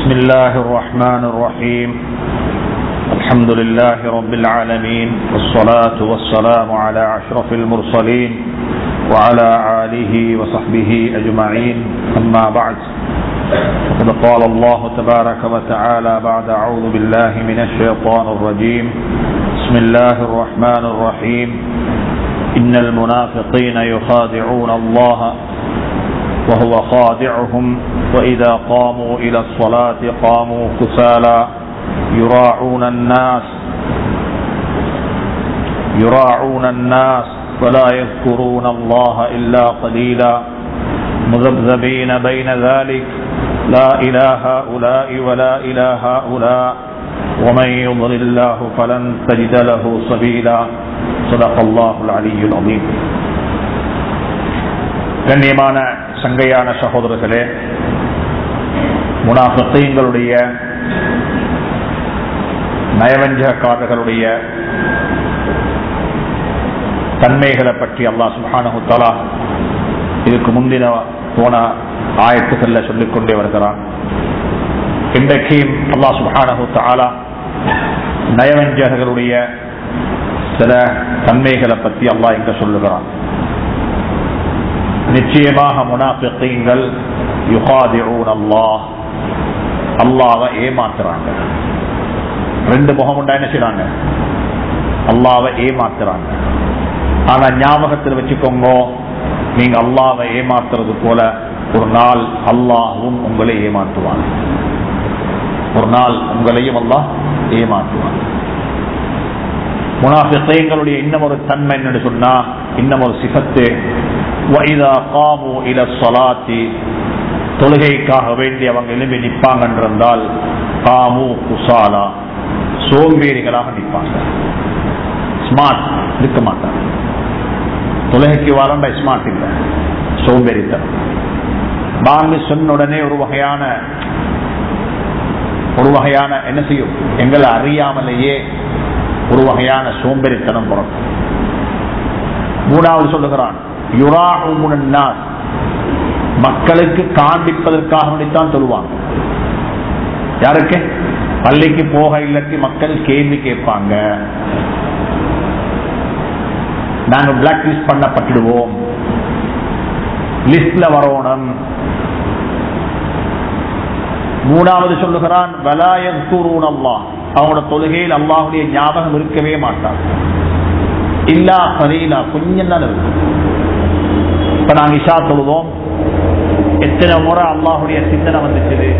بسم الله الرحمن الرحيم الحمد لله رب العالمين والصلاة والسلام على أشرف المرسلين وعلى آله وصحبه أجمعين أما بعد فقد قال الله تبارك وتعالى بعد أعوذ بالله من الشيطان الرجيم بسم الله الرحمن الرحيم إن المنافقين يخادعون الله وهو خادعهم وإذا قاموا إلى الصلاة قاموا كسالى يراعون الناس يراعون الناس ولا يذكرون الله إلا قليلا مذبذبين بين ذلك لا إلى هؤلاء ولا إلى هؤلاء ومن يضلل الله فلن تجد له سبيلا صدق الله العلي العظيم கண்ணியமான சங்கையான சகோதரர்களே முனாஃபிகளுடைய நயவஞ்சகக்காரர்களுடைய தன்மைகளை பற்றி அல்லாஹ் சுபானு தலா இதுக்கு முந்தின போன ஆயத்துக்கள்ல சொல்லிக்கொண்டே வருகிறான் இன்றைக்கும் அல்லாஹ் சுபானு தாலா நயவஞ்சகர்களுடைய சில தன்மைகளை பற்றி அல்லாஹ் இங்க சொல்லுகிறான் நிச்சயமாக முனாஃபிகள் யுகாதிஊன் அல்லாஹ் அல்லாவை ஏமாத்துறாங்க ரெண்டு முகம் உண்டா என்ன செய்றாங்க அல்லாவை ஏமாத்துறாங்க ஆனா ஞாபகத்தில் வச்சுக்கோங்க நீங்க அல்லாவை ஏமாத்துறது போல ஒரு நாள் அல்லாஹும் உங்களை ஏமாற்றுவாங்க ஒரு நாள் உங்களையும் அல்லாஹ் ஏமாற்றுவாங்க முனாஃபிகளுடைய இன்னும் ஒரு தன்மை என்னன்னு சொன்னா இன்னும் ஒரு சிகத்து வைதா காமு இல சொலாத்தி தொழுகைக்காக வேண்டி அவங்க எழும்பி நிற்பாங்க என்றால் காமு குசாலா சோம்பேறிகளாக நிற்பாங்க ஸ்மார்ட் இருக்க மாட்டாங்க தொழுகைக்கு வரண்டா ஸ்மார்ட் இல்லை சோம்பேறித்தனம் பாங்கு சொன்ன உடனே ஒரு வகையான ஒரு வகையான என்ன செய்யும் எங்களை அறியாமலேயே ஒரு வகையான சோம்பேறித்தனம் பிறக்கும் மூணாவது சொல்லுகிறான் மக்களுக்கு காண்பிப்பதற்காக வேண்டித்தான் சொல்லுவாங்க யாருக்கு பள்ளிக்கு போக இல்லாட்டி மக்கள் கேள்வி கேட்பாங்க நாங்க பிளாக் லிஸ்ட் பண்ணப்பட்டுடுவோம் லிஸ்ட்ல வரணும் மூணாவது சொல்லுகிறான் வலாயன் கூறுவன் அல்லா அவனோட தொழுகையில் அல்லாஹுடைய ஞாபகம் இருக்கவே மாட்டான் இல்லா கலீலா கொஞ்சம் தான் இருக்கும் இப்ப நாங்க இஷா தொழுவோம் எத்தனை முறை அல்லாஹுடைய சிந்தனை வந்துச்சு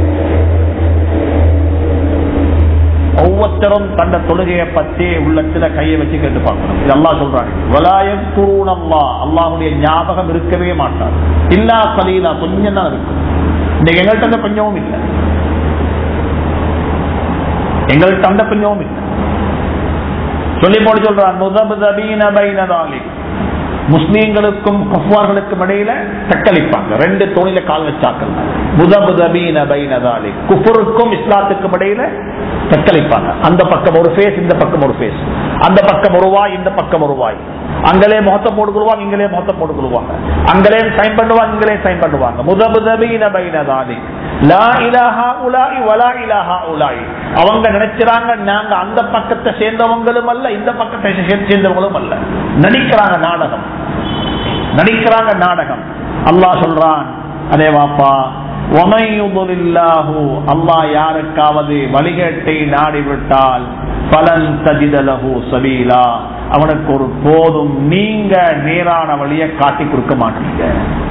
ஒவ்வொருத்தரும் தந்த தொழுகையை பத்தி உள்ளத்துல கையை வச்சு கேட்டு பார்க்கணும் இது அல்லா சொல்றாங்க வலாயம் குருணல்லா அல்லாஹுடைய ஞாபகம் இருக்கவே மாட்டார் இல்லா கலீலா கொஞ்சம் தான் இருக்கும் இன்னைக்கு எங்கள்கிட்ட அந்த கொஞ்சமும் இல்லை எங்கள்கிட்ட அந்த கொஞ்சமும் இல்லை சொல்லி போட்டு சொல்றான் முஸ்லீம்களுக்கும் குஃபார்களுக்கும் இடையில தக்களிப்பாங்க ரெண்டு தொழில கால் வச்சாக்கள் முதபுதபீனபைனதாலி குஃபருக்கும் இஸ்லாத்துக்கும் இடையில தக்களிப்பாங்க அந்த பக்கம் ஒரு ஃபேஸ் இந்த பக்கம் ஒரு ஃபேஸ் அந்த பக்கம் ஒரு வாய் இந்த பக்கம் ஒரு வாய் அங்களே முகத்தை போட்டுக்கொள்வாங்க இங்களே முகத்தை போட்டுக்கொள்வாங்க அங்களே சைன் பண்ணுவாங்க இங்களே சைன் பண்ணுவாங்க முதபுதபீனபைனதாலி லா இலாஹா உலாய் வலா இலாஹா உலாய் அவங்க நினைச்சாங்க நாங்க அந்த பக்கத்தை சேர்ந்தவங்களும் அல்ல இந்த பக்கத்தை சேர்ந்தவங்களும் அல்ல நடிக்கிறாங்க நாடகம் நடிக்கிறாங்க நாடகம் அல்லாஹ் சொல்றான் அதே வாப்பா அல்லாஹ் யாருக்காவது வழிகேட்டை நாடிவிட்டால் பலன் தஜிதலகு சபீலா அவனுக்கு ஒரு போதும் நீங்க நேரான வழியை காட்டி கொடுக்க மாட்டீங்க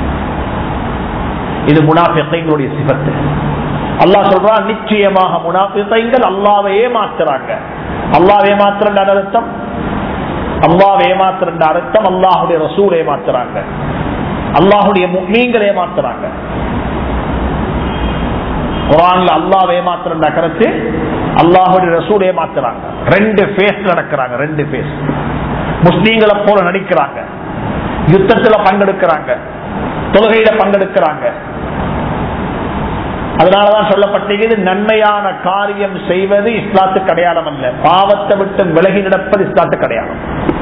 இது முனாஃபிகளுடைய சிபத்து அல்லாஹ் சொல்றான் நிச்சயமாக முனாஃபிகள் அல்லாவை ஏமாத்துறாங்க அல்லாஹ் ஏமாத்துற அர்த்தம் அல்லாஹ் ஏமாத்துற அர்த்தம் அல்லாஹுடைய ரசூல் ஏமாத்துறாங்க அல்லாஹுடைய நீங்கள் ஏமாத்துறாங்க குரான்ல அல்லாஹ் ஏமாத்துற கருத்து அல்லாஹுடைய ரசூல் ஏமாத்துறாங்க ரெண்டு பேஸ் நடக்கிறாங்க ரெண்டு பேஸ் முஸ்லீம்களை போல நடிக்கிறாங்க யுத்தத்துல பங்கெடுக்கிறாங்க தொழுகையில பங்கெடுக்கிறாங்க அதனாலதான் சொல்லப்பட்டது நன்மையான காரியம் செய்வது இஸ்லாத்துக்கு அடையாளம் அல்ல பாவத்தை விட்டு விலகி நடப்பது இஸ்லாத்துக்கு அடையாளம்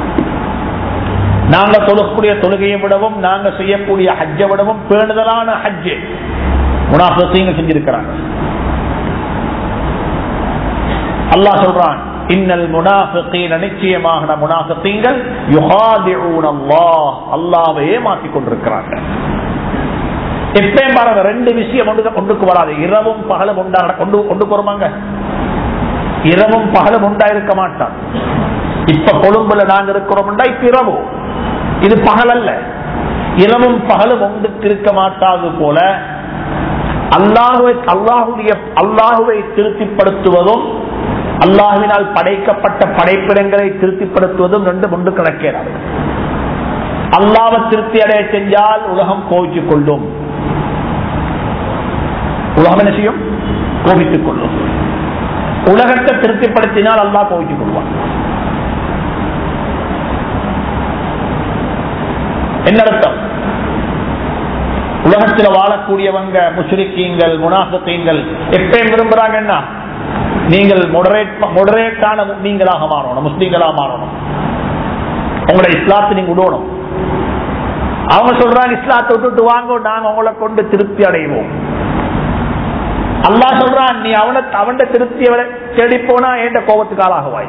நாங்க தொழக்கூடிய தொழுகையை விடவும் நாங்க செய்யக்கூடிய ஹஜ்ஜை விடவும் பேணுதலான ஹஜ்ஜு முனாஃபிங்க செஞ்சிருக்கிறாங்க அல்லாஹ் சொல்றான் இன்னல் முனாஃபிகீன நிச்சயமாக முனாஃபிகீன்கள் யுஹாதிஊன அல்லாஹ் அல்லாஹ்வை ஏமாத்திக் கொண்டிருக்கிறாங்க எப்பயும் பாருங்க ரெண்டு விஷயம் ஒன்று ஒன்றுக்கு வராது இரவும் பகலும் உண்டா கொண்டு கொண்டு போறோமாங்க இரவும் பகலும் உண்டா இருக்க மாட்டான் இப்ப கொழும்புல நாங்க இருக்கிறோம்டா இப்ப இரவு இது பகல் அல்ல இரவும் பகலும் ஒன்றுக்கு இருக்க மாட்டாது போல அல்லாஹுவை அல்லாஹுடைய அல்லாஹுவை திருப்திப்படுத்துவதும் அல்லாஹுவினால் படைக்கப்பட்ட படைப்பிடங்களை திருப்திப்படுத்துவதும் ரெண்டு ஒன்று கணக்கேறாது அல்லாவை திருப்தி அடைய செஞ்சால் உலகம் கோவித்துக் கொள்ளும் உலகம் என்ன செய்யும் கோபித்துக் கொள்ளும் உலகத்தை திருப்திப்படுத்தினால் அல்லாஹ் கோவித்துக் கொள்வான் என்ன அர்த்தம் உலகத்தில் வாழக்கூடியவங்க முஷ்ரிக்கீங்கள் முனாசத்தீங்கள் எப்பயும் விரும்புறாங்க என்ன நீங்கள் மொடரேட்டான நீங்களாக மாறணும் முஸ்லீம்களாக மாறணும் உங்களோட இஸ்லாத்தை நீங்க விடணும் அவங்க சொல்றாங்க இஸ்லாத்தை விட்டுட்டு வாங்க நாங்க உங்களை கொண்டு திருப்தி அடைவோம் அல்லா சொல்றான் நீ அவனை அவன் திருப்தி தேடி போனா என்ற கோபத்துக்கு ஆளாகுவாய்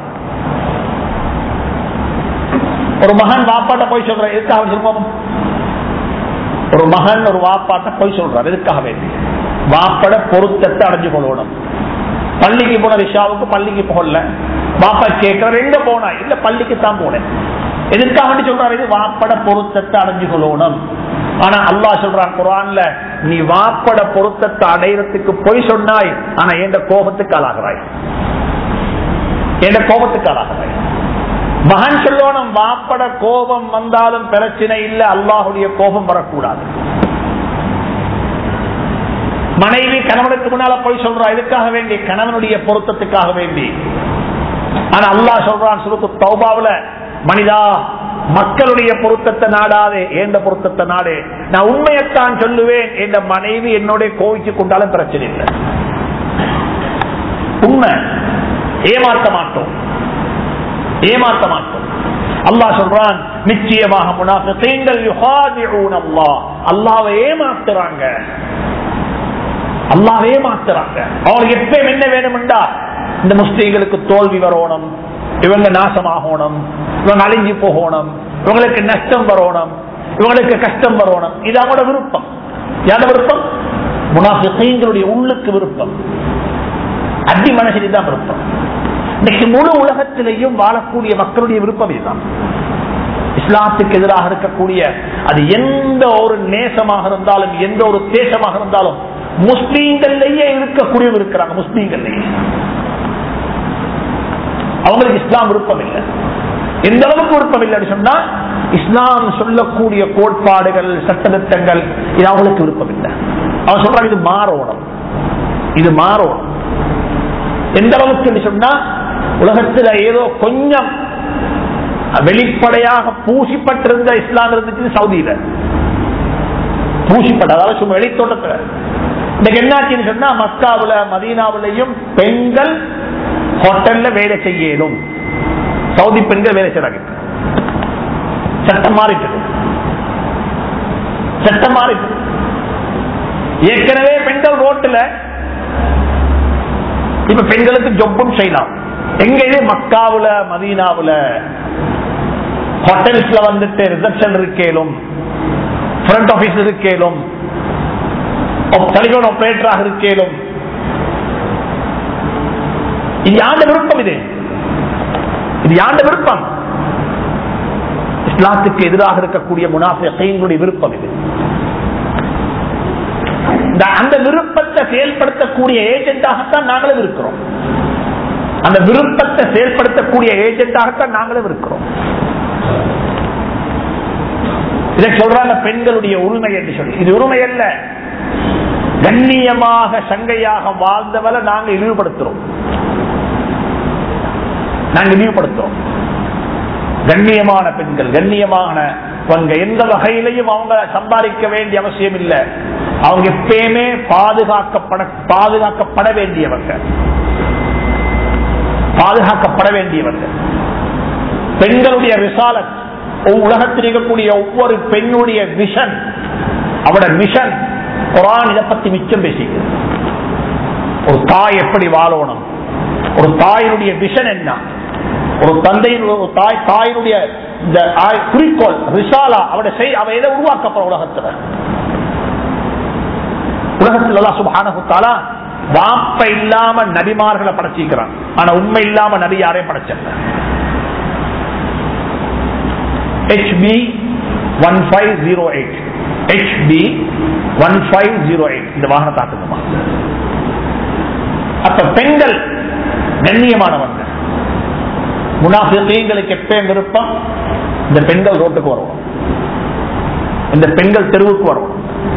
ஒரு மகன் வாப்பாட்ட போய் சொல்ற எதுக்காக சொல்லுவோம் ஒரு மகன் ஒரு வாப்பாட்ட போய் சொல்றார் எதுக்காக வேண்டி வாப்பட பொருத்தத்தை அடைஞ்சு கொள்ளணும் பள்ளிக்கு போன ரிஷாவுக்கு பள்ளிக்கு போகல வாப்பா கேட்கிற எங்க போனா இல்ல பள்ளிக்கு தான் போனேன் எதுக்காக வேண்டி சொல்றாரு இது வாப்பட பொருத்தத்தை அடைஞ்சு கொள்ளணும் ஆனா அல்லா சொல்றான் குரான்ல நீ வாப்பட பொருத்தத்தை அடையறதுக்கு போய் சொன்னாய் ஆனா எந்த கோபத்துக்கு ஆளாகிறாய் எந்த கோபத்துக்கு ஆளாகிறாய் மகன் சொல்லணும் வாப்பட கோபம் வந்தாலும் பிரச்சனை இல்லை அல்லாஹுடைய கோபம் வரக்கூடாது மனைவி கணவனுக்கு முன்னால போய் சொல்றா இதுக்காக வேண்டி கணவனுடைய பொருத்தத்துக்காக வேண்டி ஆனா அல்லாஹ் சொல்றான் சுருத்து தௌபாவில மனிதா மக்களுடைய பொருத்தத்தை நாடாதே ஏண்ட பொருத்தத்தை நாடே நான் உண்மையத்தான் சொல்லுவேன் என்ற மனைவி என்னோட கோவிச்சு கொண்டாலும் பிரச்சனை இல்லை உண்மை ஏமாற்ற மாட்டோம் ஏமாற்ற மாட்டோம் அல்லாஹ் சொல்றான் நிச்சயமாக முனாஃபிகீன்கள் யுஹாதிஊன அல்லாஹ் அல்லாஹ்வை ஏமாத்துறாங்க அல்லாஹ்வை ஏமாத்துறாங்க அவங்களுக்கு எப்பயும் என்ன வேணும்டா இந்த முஸ்லீம்களுக்கு தோல்வி வரணும் இவங்க நாசமாகணும் இவங்க அழிஞ்சு போகணும் இவங்களுக்கு நஷ்டம் வரணும் இவங்களுக்கு கஷ்டம் வரணும் இது அவங்களோட விருப்பம் யார விருப்பம் முனாஃபிகீன்களுடைய உள்ளுக்கு விருப்பம் அடி மனசில் தான் விருப்பம் இன்னைக்கு முழு உலகத்திலேயும் வாழக்கூடிய மக்களுடைய விருப்பம் இதுதான் இஸ்லாத்துக்கு எதிராக இருக்கக்கூடிய அது எந்த ஒரு நேசமாக இருந்தாலும் எந்த ஒரு தேசமாக இருந்தாலும் முஸ்லீம்கள்லயே இருக்கக்கூடிய இருக்கிறாங்க முஸ்லீம்கள்லயே அவங்களுக்கு இஸ்லாம் விருப்பம் இல்லை எந்த அளவுக்கு விருப்பம் இல்லைன்னு சொன்னா இஸ்லாம் சொல்லக்கூடிய கோட்பாடுகள் சட்டத்திட்டங்கள் இது அவங்களுக்கு விருப்பம் இல்லை அவன் சொல்றாங்க இது மாறணும் இது மாறணும் எந்த அளவுக்கு சொன்னா உலகத்துல ஏதோ கொஞ்சம் வெளிப்படையாக பூசிப்பட்டிருந்த இஸ்லாம் இருந்துச்சு சவுதியில பூசிப்பட்ட அதாவது சும்மா வெளித்தோட்டத்துல இன்னைக்கு என்னாச்சுன்னு சொன்னா மக்காவுல மதீனாவிலையும் பெண்கள் ஹோட்டல்ல வேலை செய்யலும் சவுதி பெண்கள் வேலை செய்யறாங்க சட்டம் மாறிட்டது சட்டம் மாறிட்டது ஏற்கனவே பெண்கள் ரோட்டுல இப்ப பெண்களுக்கு ஜொப்பும் செய்யலாம் எங்க இது மக்காவுல மதீனாவுல ஹோட்டல்ஸ்ல வந்துட்டு ரிசப்ஷன் இருக்கேலும் ஃப்ரண்ட் ஆபீஸ் இருக்கேலும் டெலிபோன் ஆபரேட்டராக இருக்கேலும் இது யாண்ட விருப்பம் இது இது யாண்ட விருப்பம் இஸ்லாத்துக்கு எதிராக இருக்கக்கூடிய முனாஃபிகளுடைய விருப்பம் இது அந்த விருப்பத்தை செயல்படுத்தக்கூடிய ஏஜென்டாகத்தான் நாங்களும் இருக்கிறோம் அந்த விருப்பத்தை செயல்படுத்தக்கூடிய ஏஜென்டாகத்தான் நாங்களும் இருக்கிறோம் இதை சொல்றாங்க பெண்களுடைய உரிமை என்று சொல்லி இது உரிமை அல்ல கண்ணியமாக சங்கையாக வாழ்ந்தவரை நாங்க இழிவுபடுத்துறோம் நாங்க இழிவுபடுத்துறோம் கண்ணியமான பெண்கள் கண்ணியமான எந்த வகையிலையும் அவங்க சம்பாதிக்க வேண்டிய அவசியம் இல்லை அவங்க எப்பயுமே பாதுகாக்கப்பட பாதுகாக்கப்பட வேண்டியவங்க பாதுகாக்கப்பட வேண்டியவங்க பெண்களுடைய விசாலத் உலகத்தில் இருக்கக்கூடிய ஒவ்வொரு பெண்ணுடைய விஷன் அவட மிஷன் குரான் இதை பத்தி மிச்சம் பேசிக்கிறது ஒரு தாய் எப்படி வாழணும் ஒரு தாயினுடைய விஷன் என்ன ஒரு தந்தையின் ஒரு தாய் தாயினுடைய இந்த ஆய்- குறிக்கோள் ரிசாலா அவட செய் அவ எதை உருவாக்கப்பட உலகத்துல உலகத்தில் அல்லாஹ் சுப்ஹானஹு தஆலா வாப்ப இல்லாம நபிமார்களை படைச்சிக்கிறான் ஆனா உண்மை இல்லாம நபி யாரையும் படைச்சல HP one five zero eight HP one five zero eight இந்த வாகனத்தை ஆட்டுங்கம்மா அப்ப பெண்கள் கண்ணியமானவங்க முனாஃபிகளுக்கு எப்பயும் விருப்பம் இந்த பெண்கள் ரோட்டுக்கு வருவோம் இந்த பெண்கள் தெருவுக்கு வருவோம்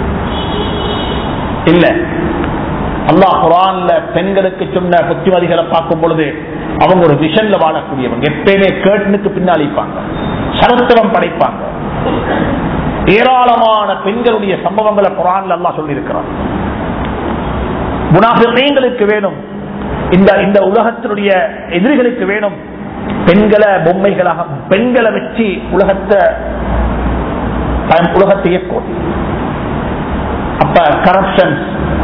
இல்ல அல்லாஹ் குரான்ல பெண்களுக்கு சொன்ன புத்திமதிகளை பார்க்கும் பொழுது அவங்க ஒரு விஷன்ல வாழக்கூடியவங்க எப்பயுமே கேட்டனுக்கு பின்னாளிப்பாங்க சரித்திரம் படைப்பாங்க ஏராளமான பெண்களுடைய சம்பவங்களை குரான்ல அல்லாஹ் சொல்லி இருக்கிறான் முனாஃபிகளுக்கு வேணும் இந்த இந்த உலகத்தினுடைய எதிரிகளுக்கு வேணும் பெண்களை பொம்மைகளாக பெண்களை வச்சு உலகத்தை தன் உலகத்தை இயக்கும் அப்ப கரப்ஷன்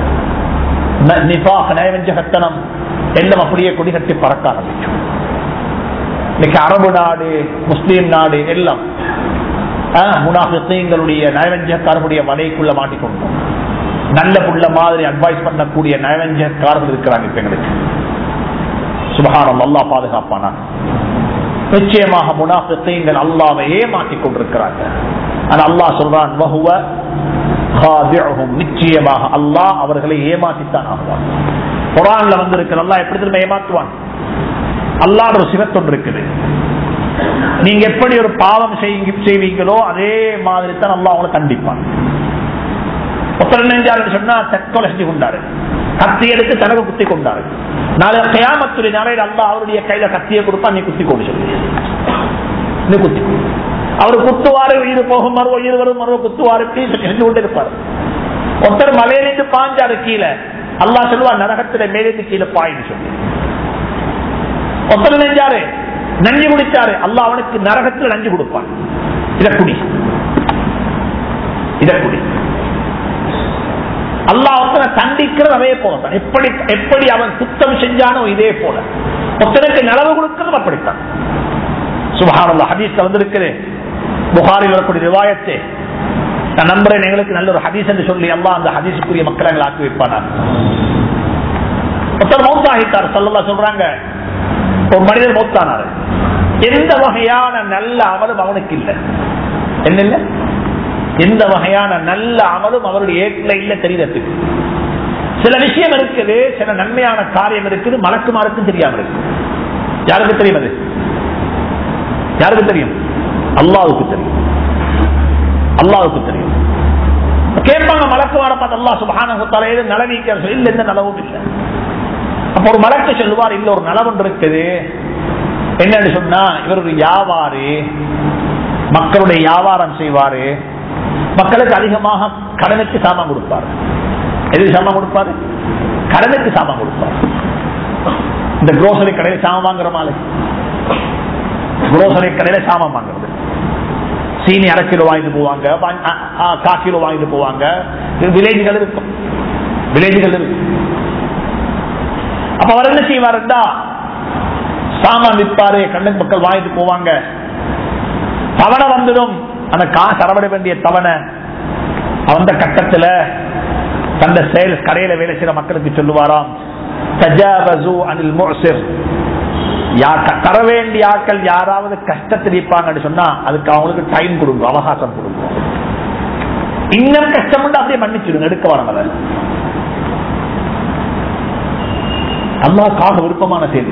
நிபாக நயவஞ்சகத்தனம் எல்லாம் அப்படியே கொடிகட்டி பறக்க ஆரம்பிக்கும் இன்னைக்கு அரபு நாடு முஸ்லீம் நாடு எல்லாம் முனாஃபிகளுடைய நயவஞ்சகக்காரர்களுடைய வலைக்குள்ள மாட்டிக்கொண்டோம் நல்ல புள்ள மாதிரி அட்வைஸ் பண்ணக்கூடிய நயவஞ்சகக்காரர்கள் இருக்கிறாங்க இப்ப எங்களுக்கு சுபகானம் அல்லா பாதுகாப்பானா நிச்சயமாக முனாஃபிகள் அல்லாவை ஏமாற்றிக் கொண்டிருக்கிறாங்க ஆனா அல்லாஹ் சொல்றான் வஹுவ காதிஉஹும். நிச்சயமாக அல்லாஹ் அவர்களை ஏமாற்றித்தான் ஆகுவான் குரான்ல வந்து இருக்கு அல்லாஹ் எப்படி திரும்ப ஏமாற்றுவான் அல்லாஹ் ஒரு சிவத்தொன்று இருக்குது நீங்க எப்படி ஒரு பாவம் செய்வீங்க- செய்வீங்களோ அதே மாதிரி தான் அல்லாஹ் அவங்களை கண்டிப்பான் ஒருத்தர் நெஞ்சாரு சொன்னா தற்கொலை செஞ்சு கொண்டாரு கத்தி எடுத்து தனக்கு குத்தி கொண்டாரு நாளை கயாமத்துடைய நாளையில் அல்லா அவருடைய கையில கத்தியை கொடுப்பா நீ குத்தி கொண்டு சொல்லி நீ குத்தி கொடு. அவர் குத்துவாரு உயிர் போகும் மறுவ உயிர் வரும் மறுவ குத்துவாரு இப்படி செஞ்சு கொண்டு இருப்பாரு ஒருத்தர் மலையிலிருந்து பாஞ்சாரு கீழே அல்லா சொல்லுவா நரகத்துல மேலிருந்து கீழே பாயின்னு சொல்லி ஒருத்தர் நெஞ்சாரு நஞ்சு குடிச்சாரு அல்லா அவனுக்கு நரகத்துல நஞ்சு கொடுப்பான் இத குடி இத குடி அல்லாஹ் ஒருத்தனை தண்டிக்கிறது அதே போல தான் எப்படி எப்படி அவன் சுத்தம் செஞ்சானோ இதே போல ஒருத்தனுக்கு நலவு கொடுக்கிறது அப்படித்தான் சுபஹானல்லா ஹதீஸ்ல வந்திருக்குது புகாரில் வரக்கூடிய ரிவாயத்து நான் நம்புறேன் எங்களுக்கு நல்ல ஒரு ஹதீஸ் என்று சொல்லி அல்லாஹ் அந்த ஹதீஸுக்குரிய மக்களை எங்களை ஆக்கி வைப்பானா ஒருத்தர் மௌத்தாகிட்டார் சொல்லலா சொல்றாங்க ஒரு மனிதர் மௌத்தானார் எந்த வகையான நல்ல அமலும் அவனுக்கு இல்லை என்ன இல்லை எந்த வகையான நல்ல அமலும் அவருடைய ஏற்ற இல்ல தெரியறதுக்கு சில விஷயம் இருக்குது சில நன்மையான காரியம் இருக்குது மலக்குமாருக்கும் தெரியாம இருக்கு யாருக்கு தெரியும் அது யாருக்கு தெரியும் அல்லாவுக்கு தெரியும் அல்லாவுக்கு தெரியும் கேட்பாங்க மலக்குமார பார்த்து அல்லா சுபான தலையில நலவீக்க இல்ல எந்த நலவும் இல்லை அப்ப ஒரு மலக்கு சொல்லுவார் இல்ல ஒரு நலவொன்று இருக்குது என்னன்னு சொன்னா இவர் ஒரு வியாபாரி மக்களுடைய வியாபாரம் செய்வாரு மக்களுக்கு அதிகமாக கடனுக்கு சாமான் கொடுப்பார் எது சாமான் கொடுப்பாரு கடனுக்கு சாமான் கொடுப்பார் இந்த குரோசரி கடையில் சாமான் வாங்குற மாதிரி குரோசரி கடையில சாமான் வாங்குறது சீனி அரை கிலோ வாங்கிட்டு போவாங்க பா- ஆ, ஆ, கா கிலோ வாங்கிட்டு போவாங்க வில்லேஜுகள் இருக்கும் வில்லேஜுகள் இருக்கும் அப்ப அவர் என்ன செய்வாருன்னா சாமான் விற்பாரு கண்ணுக்கு மக்கள் வாங்கிட்டு போவாங்க தவணை வந்துடும் அந்த காசு அறவிட வேண்டிய தவணை அந்த கட்டத்துல தந்த சேல்ஸ் கடையில வேலை செய்யற மக்களுக்கு சொல்லுவாராம் தஜாவசு அனில் முஅசிர் யா- க- தர வேண்டிய ஆட்கள் யாராவது கஷ்டத்தில் இருப்பாங்கன்னு சொன்னா அதுக்கு அவங்களுக்கு டைம் கொடுங்க அவகாசம் கொடுங்க இன்னும் கஷ்டம் உண்டு அப்படியே மன்னிச்சிடுங்க எடுக்க வரவங்க அல்லாஹ்க்காக விருப்பமான செய்தி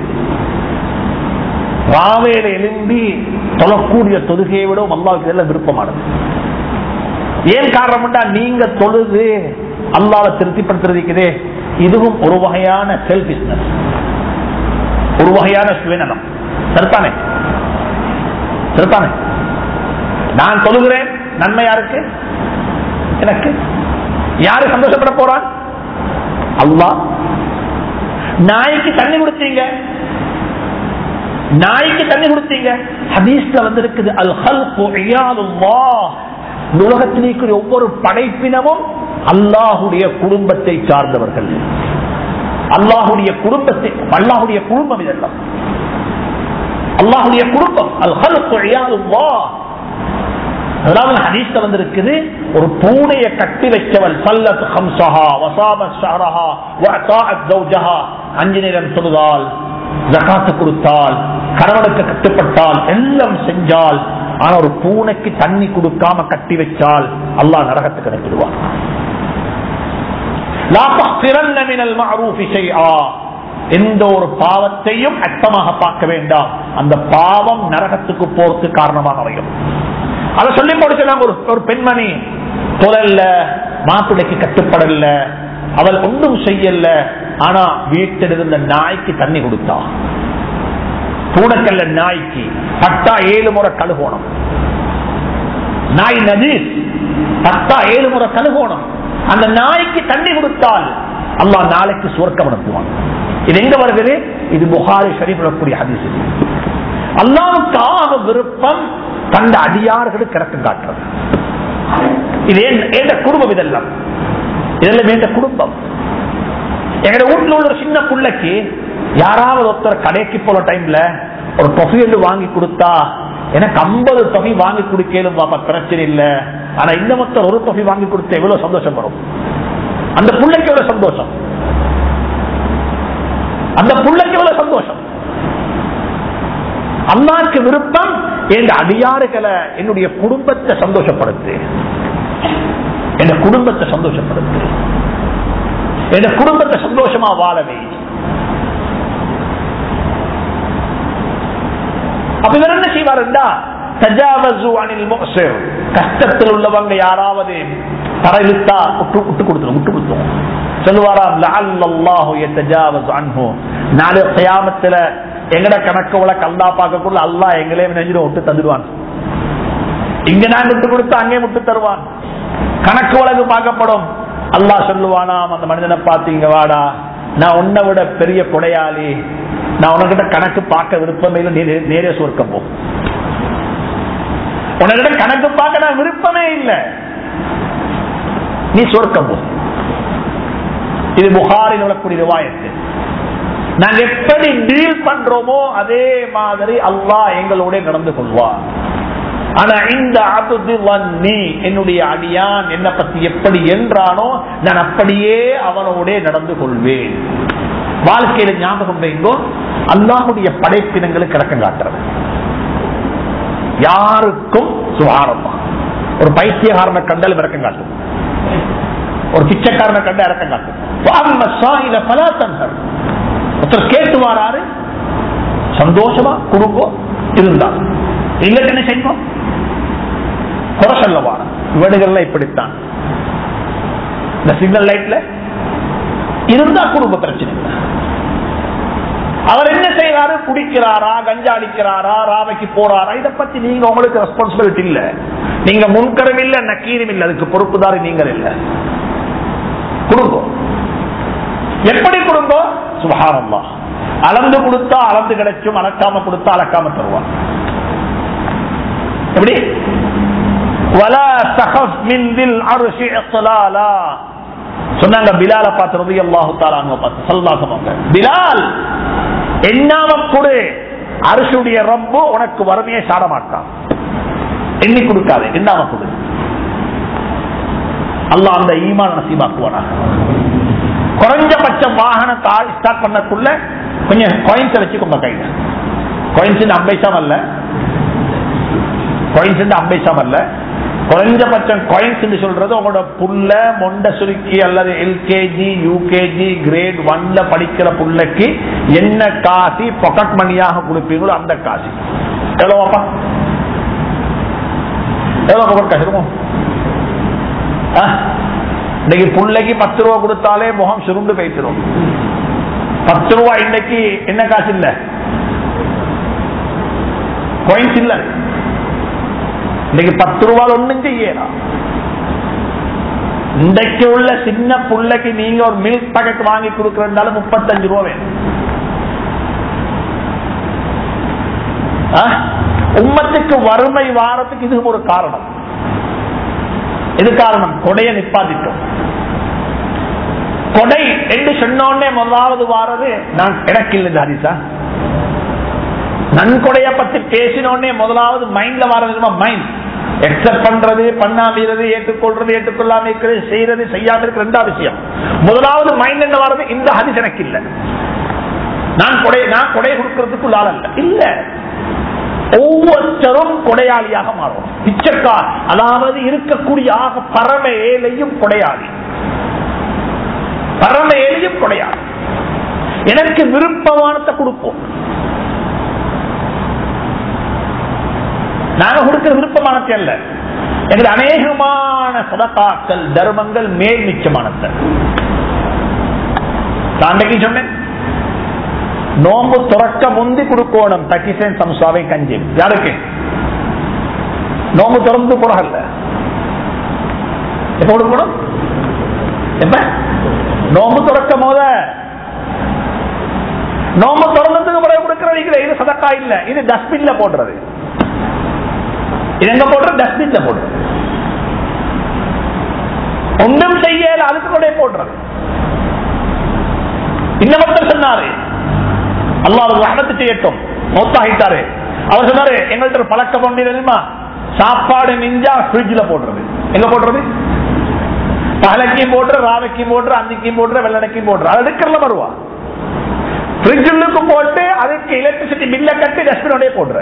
ராவேல எழும்பி தொழக்கூடிய தொழுகையை விட அல்லாவுக்கு இதெல்லாம் விருப்பமானது ஏன் காரணம்டா நீங்க தொழுது அல்லாவை திருப்திப்படுத்துறதுக்குதே இதுவும் ஒரு வகையான செல்ஃப் பிசினஸ் ஒரு வகையான சுயநலம் சரித்தானே சரித்தானே நான் தொழுகிறேன் நன்மை யாருக்கு எனக்கு யாரு சந்தோஷப்பட போறான் அல்லாஹ் நாய்க்கு தண்ணி கொடுத்தீங்க நாய்க்கு தண்ணி கொடுத்தீங்க ஹதீஸ்ல வந்து இருக்குது அல் ஹல்கு இயாலுல்லாஹ் இந்த உலகத்தில் இருக்கிற ஒவ்வொரு படைப்பினமும் அல்லாஹுடைய குடும்பத்தை சார்ந்தவர்கள் அல்லாஹுடைய குடும்பத்தை அல்லாஹுடைய குடும்பம் இதெல்லாம் அல்லாஹுடைய குடும்பம் அல் ஹல்கு இயாலுல்லாஹ் அதாவது ஹதீஸ்ல வந்திருக்குது ஒரு பூனையை கட்டி வச்சவள் சல்லத் ஹம்சஹா வசாபத் ஷஹரஹா வஅதாஅத் ஜௌஜஹா அஞ்சு நேரம் தொழுதால் ஜகாத்து கொடுத்தால் கணவனுக்கு கட்டுப்பட்டால் எல்லாம் செஞ்சால் ஆனா ஒரு பூனைக்கு தண்ணி கொடுக்காம கட்டி வச்சால் அல்லாஹ் நரகத்துக்கு அனுப்பிடுவான் லா தஹ்சிரன்ன மினல் மஅரூஃபி ஷைஆ எந்த ஒரு பாவத்தையும் அர்த்தமாக பார்க்க வேண்டாம் அந்த பாவம் நரகத்துக்கு போறதுக்கு காரணமாக அமையும் அதை சொல்லி போடுச்சாங்க ஒரு ஒரு பெண்மணி தொழல்ல மாப்பிள்ளைக்கு கட்டுப்படல அவள் ஒன்றும் செய்யல ஆனா வீட்டில் இருந்த நாய்க்கு தண்ணி கொடுத்தா பூனக்கல்ல நாய்க்கு பட்டா ஏழு முறை கழுகோணம் நாய் நதி பட்டா ஏழு முறை கழுகோணம் அந்த நாய்க்கு தண்ணி கொடுத்தால் அல்லா நாளைக்கு சுவர்க்கம் அனுப்புவான் இது எங்க வருகிறது இது புகாரி ஷரீப் வரக்கூடிய ஹதீஸ் அல்லாவுக்காக விருப்பம் தந்த அடியார்களுக்கு இறக்கம் காட்டுறது இது எந்த குடும்பம் இதெல்லாம் இதெல்லாம் எந்த குடும்பம் எங்க வீட்டுல உள்ள ஒரு சின்ன பிள்ளைக்கு யாராவது ஒருத்தர் கடைக்கு போற டைம்ல ஒரு தொகை ஒன்று வாங்கி கொடுத்தா எனக்கு ஐம்பது தொகை வாங்கி கொடுக்கலும் பாப்பா பிரச்சனை இல்ல ஆனா இந்த மொத்தம் ஒரு தொகை வாங்கி கொடுத்த எவ்வளவு சந்தோஷம் வரும் அந்த பிள்ளைக்கு எவ்வளவு சந்தோஷம் அந்த பிள்ளைக்கு எவ்வளவு சந்தோஷம் அல்லாக்கு விருப்பம் என் அடியாறுகளை என்னுடைய குடும்பத்தை சந்தோஷப்படுத்து என் குடும்பத்தை சந்தோஷப்படுத்து என் குடும்பத்தை சந்தோஷமா வாழவே அப்ப இவர் என்ன செய்வாருண்டா கஷ்டத்தில் உள்ளவங்க யாராவது தரையிட்டா விட்டு விட்டு கொடுத்துரும் விட்டு கொடுத்துரும் சொல்லுவாராம் நாலு கயாமத்துல எங்கட கணக்கு வழக்கு அல்லா பார்க்கக்குள்ள அல்லா எங்களே நெஞ்சிடும் விட்டு தந்துடுவான் இங்க நான் விட்டு கொடுத்து அங்கே விட்டு தருவான் கணக்கு வழக்கு பார்க்கப்படும் அல்லா சொல்லுவானாம் அந்த மனிதனை பார்த்தீங்க வாடா நான் உன்னை விட பெரிய கொடையாளி நான் உனக்கிட்ட கணக்கு பார்க்க விருப்பமே இல்லை நேரே சொர்க்கம் போ உனக்கிட்ட கணக்கு பார்க்க நான் விருப்பமே இல்லை நீ சொர்க்கம் போ இது புகாரில் உள்ளக்கூடிய ரிவாயத்து நாங்க எப்படி டீல் பண்றோமோ அதே மாதிரி அல்லாஹ் எங்களோட நடந்து கொள்வார் ஆனா இந்த நீ என்னுடைய அடியான் என்ன பத்தி எப்படி என்றானோ நான் அப்படியே அவனோட நடந்து கொள்வேன் வாழ்க்கையில ஞாபகம் வைங்கோ அல்லாஹுடைய படைப்பினங்களுக்கு இறக்கம் காட்டுறது யாருக்கும் சுகாரமா ஒரு பைத்தியகாரனை கண்டால் இறக்கம் காட்டும் ஒரு பிச்சைக்காரனை கண்ட இறக்கம் காட்டும் பல தன்கள் ஒருத்தர் கேட்டு வாராரு சந்தோஷமா குடும்பம் இருந்தா எங்களுக்கு என்ன செய்வோம் குறை சொல்ல வார வீடுகள்ல இப்படித்தான் இந்த சிக்னல் லைட்ல இருந்தா குடும்ப பிரச்சனை இல்லை அவர் என்ன செய்யறாரு குடிக்கிறாரா கஞ்சா அடிக்கிறாரா ராவைக்கு போறாரா இதை பத்தி நீங்க உங்களுக்கு ரெஸ்பான்சிபிலிட்டி இல்ல நீங்க முன்கரம் இல்ல நக்கீரும் இல்ல அதுக்கு பொறுப்புதாரி நீங்கள் இல்ல குடும்பம் எப்படி குடும்பம் சுகாரம்மா அளந்து கொடுத்தா அளந்து கிடைச்சும் அளக்காம கொடுத்தா அளக்காம தருவான் எப்படி வலா தகஃப் மின் தில் அர்ஷி இஸ்லாலா சொன்னாங்க பிலால பார்த்து ரதி அல்லாஹு தாலாங்க பார்த்து சல்லாசமாங்க பிலால் எண்ணாம கொடு அரசுடைய ரப்பு உனக்கு வறுமையை சாட மாட்டான் எண்ணி கொடுக்காது எண்ணாம கொடு அல்லாஹ் அந்த ஈமான நசீபாக்குவானாக குறைஞ்சபட்ச வாகனத்தை ஸ்டார்ட் பண்ணக்குள்ள கொஞ்சம் காயின்ஸ் வச்சுக்கோங்க கையில காயின்ஸ் அம்பைசாம் அல்ல காயின்ஸ் அம்பைசாம் அல்ல குறைஞ்சபட்சம் காயின்ஸ் சொல்றது உங்களோட புள்ள மொண்ட சுருக்கி அல்லது எல்கேஜி யூகேஜி கிரேட் ஒன்ல படிக்கிற புள்ளைக்கு என்ன காசி பாக்கெட் மணியாக கொடுப்பீங்களோ அந்த காசு எவ்வளோப்பா எவ்வளோ பாக்கெட் காசு இருக்கும் இன்னைக்கு பிள்ளைக்கு பத்து ரூபா கொடுத்தாலே முகம் சுருண்டு பேசிடும் பத்து ரூபா இன்னைக்கு என்ன காசு இல்ல கோயின்ஸ் இல்ல இன்னைக்கு பத்து ரூபாய் ஒண்ணும் செய்யலாம் இன்றைக்கு உள்ள சின்ன புள்ளைக்கு நீங்க ஒரு மில்க் பாக்கெட் வாங்கி கொடுக்கறதுனால முப்பத்தஞ்சு ரூபா வேணும் உம்மத்துக்கு வறுமை வாரத்துக்கு இது ஒரு காரணம் இது காரணம் கொடைய நிப்பாட்டிட்டோம் கொடை என்று சொன்னோடனே முதலாவது வாரது நான் எனக்கு இல்லை இந்த ஹரிசா நன்கொடைய பத்தி பேசினோடனே முதலாவது மைண்ட்ல வாரது மைண்ட் எக்ஸப்ட் பண்றது பண்ணாமறது ஏற்றுக்கொள்றது ஏற்றுக்கொள்ளாம இருக்கிறது செய்யறது செய்யாம இருக்கிற ரெண்டாவது விஷயம் முதலாவது மைண்ட் என்ன வர்றது இந்த ஹரிஸ் எனக்கு இல்லை நான் கொடை நான் கொடை கொடுக்கறதுக்குள்ள ஆள் அல்ல இல்ல ஒவ்வொருத்தரும் கொடையாளியாக மாறும் பிச்சைக்கார் அதாவது இருக்கக்கூடிய ஆக பரம ஏழையும் கொடையாளி பரம ஏழையும் கொடையாளி எனக்கு விருப்பமானத்தை கொடுப்போம் நாங்க கொடுக்கிற விருப்பமானத்தை அல்ல எங்களுக்கு அநேகமான சதகாக்கள் தர்மங்கள் மேல் மிச்சமானத்தை தாண்டைக்கு சொன்னேன் நோம்பு துறக்க முந்தி கொடுக்கணும் தக்கிசேன் சம்சாவை கஞ்சி யாருக்கு நோம்பு திறந்து போடல எப்ப கொடுக்கணும் எப்ப நோம்பு துறக்க போத நோம்பு திறந்ததுக்கு பிறகு கொடுக்கறது இது சதக்கா இல்ல இது டஸ்ட்பின்ல போடுறது இது எங்க போடுறது டஸ்ட்பின்ல போடுறது ஒன்றும் செய்யல அதுக்கு கூட போடுறது இன்னமத்தர் சொன்னாரு அல்லாஹ் ரஹமத்து செய்யட்டும் மொத்தாகிட்டாரு அவர் சொன்னாரு எங்கள்கிட்ட ஒரு பழக்கம் ஒன்று தெரியுமா சாப்பாடு மிஞ்சா ஃப்ரிட்ஜில் போடுறது எங்க போடுறது பகலைக்கும் போட்டு ராவைக்கும் போட்டு அன்னைக்கும் போட்டு வெள்ளனைக்கும் போட்டு அது எடுக்கிறல வருவா ஃப்ரிட்ஜுக்கு போட்டு அதுக்கு எலக்ட்ரிசிட்டி பில்ல கட்டி டஸ்ட்பினோடய போடுற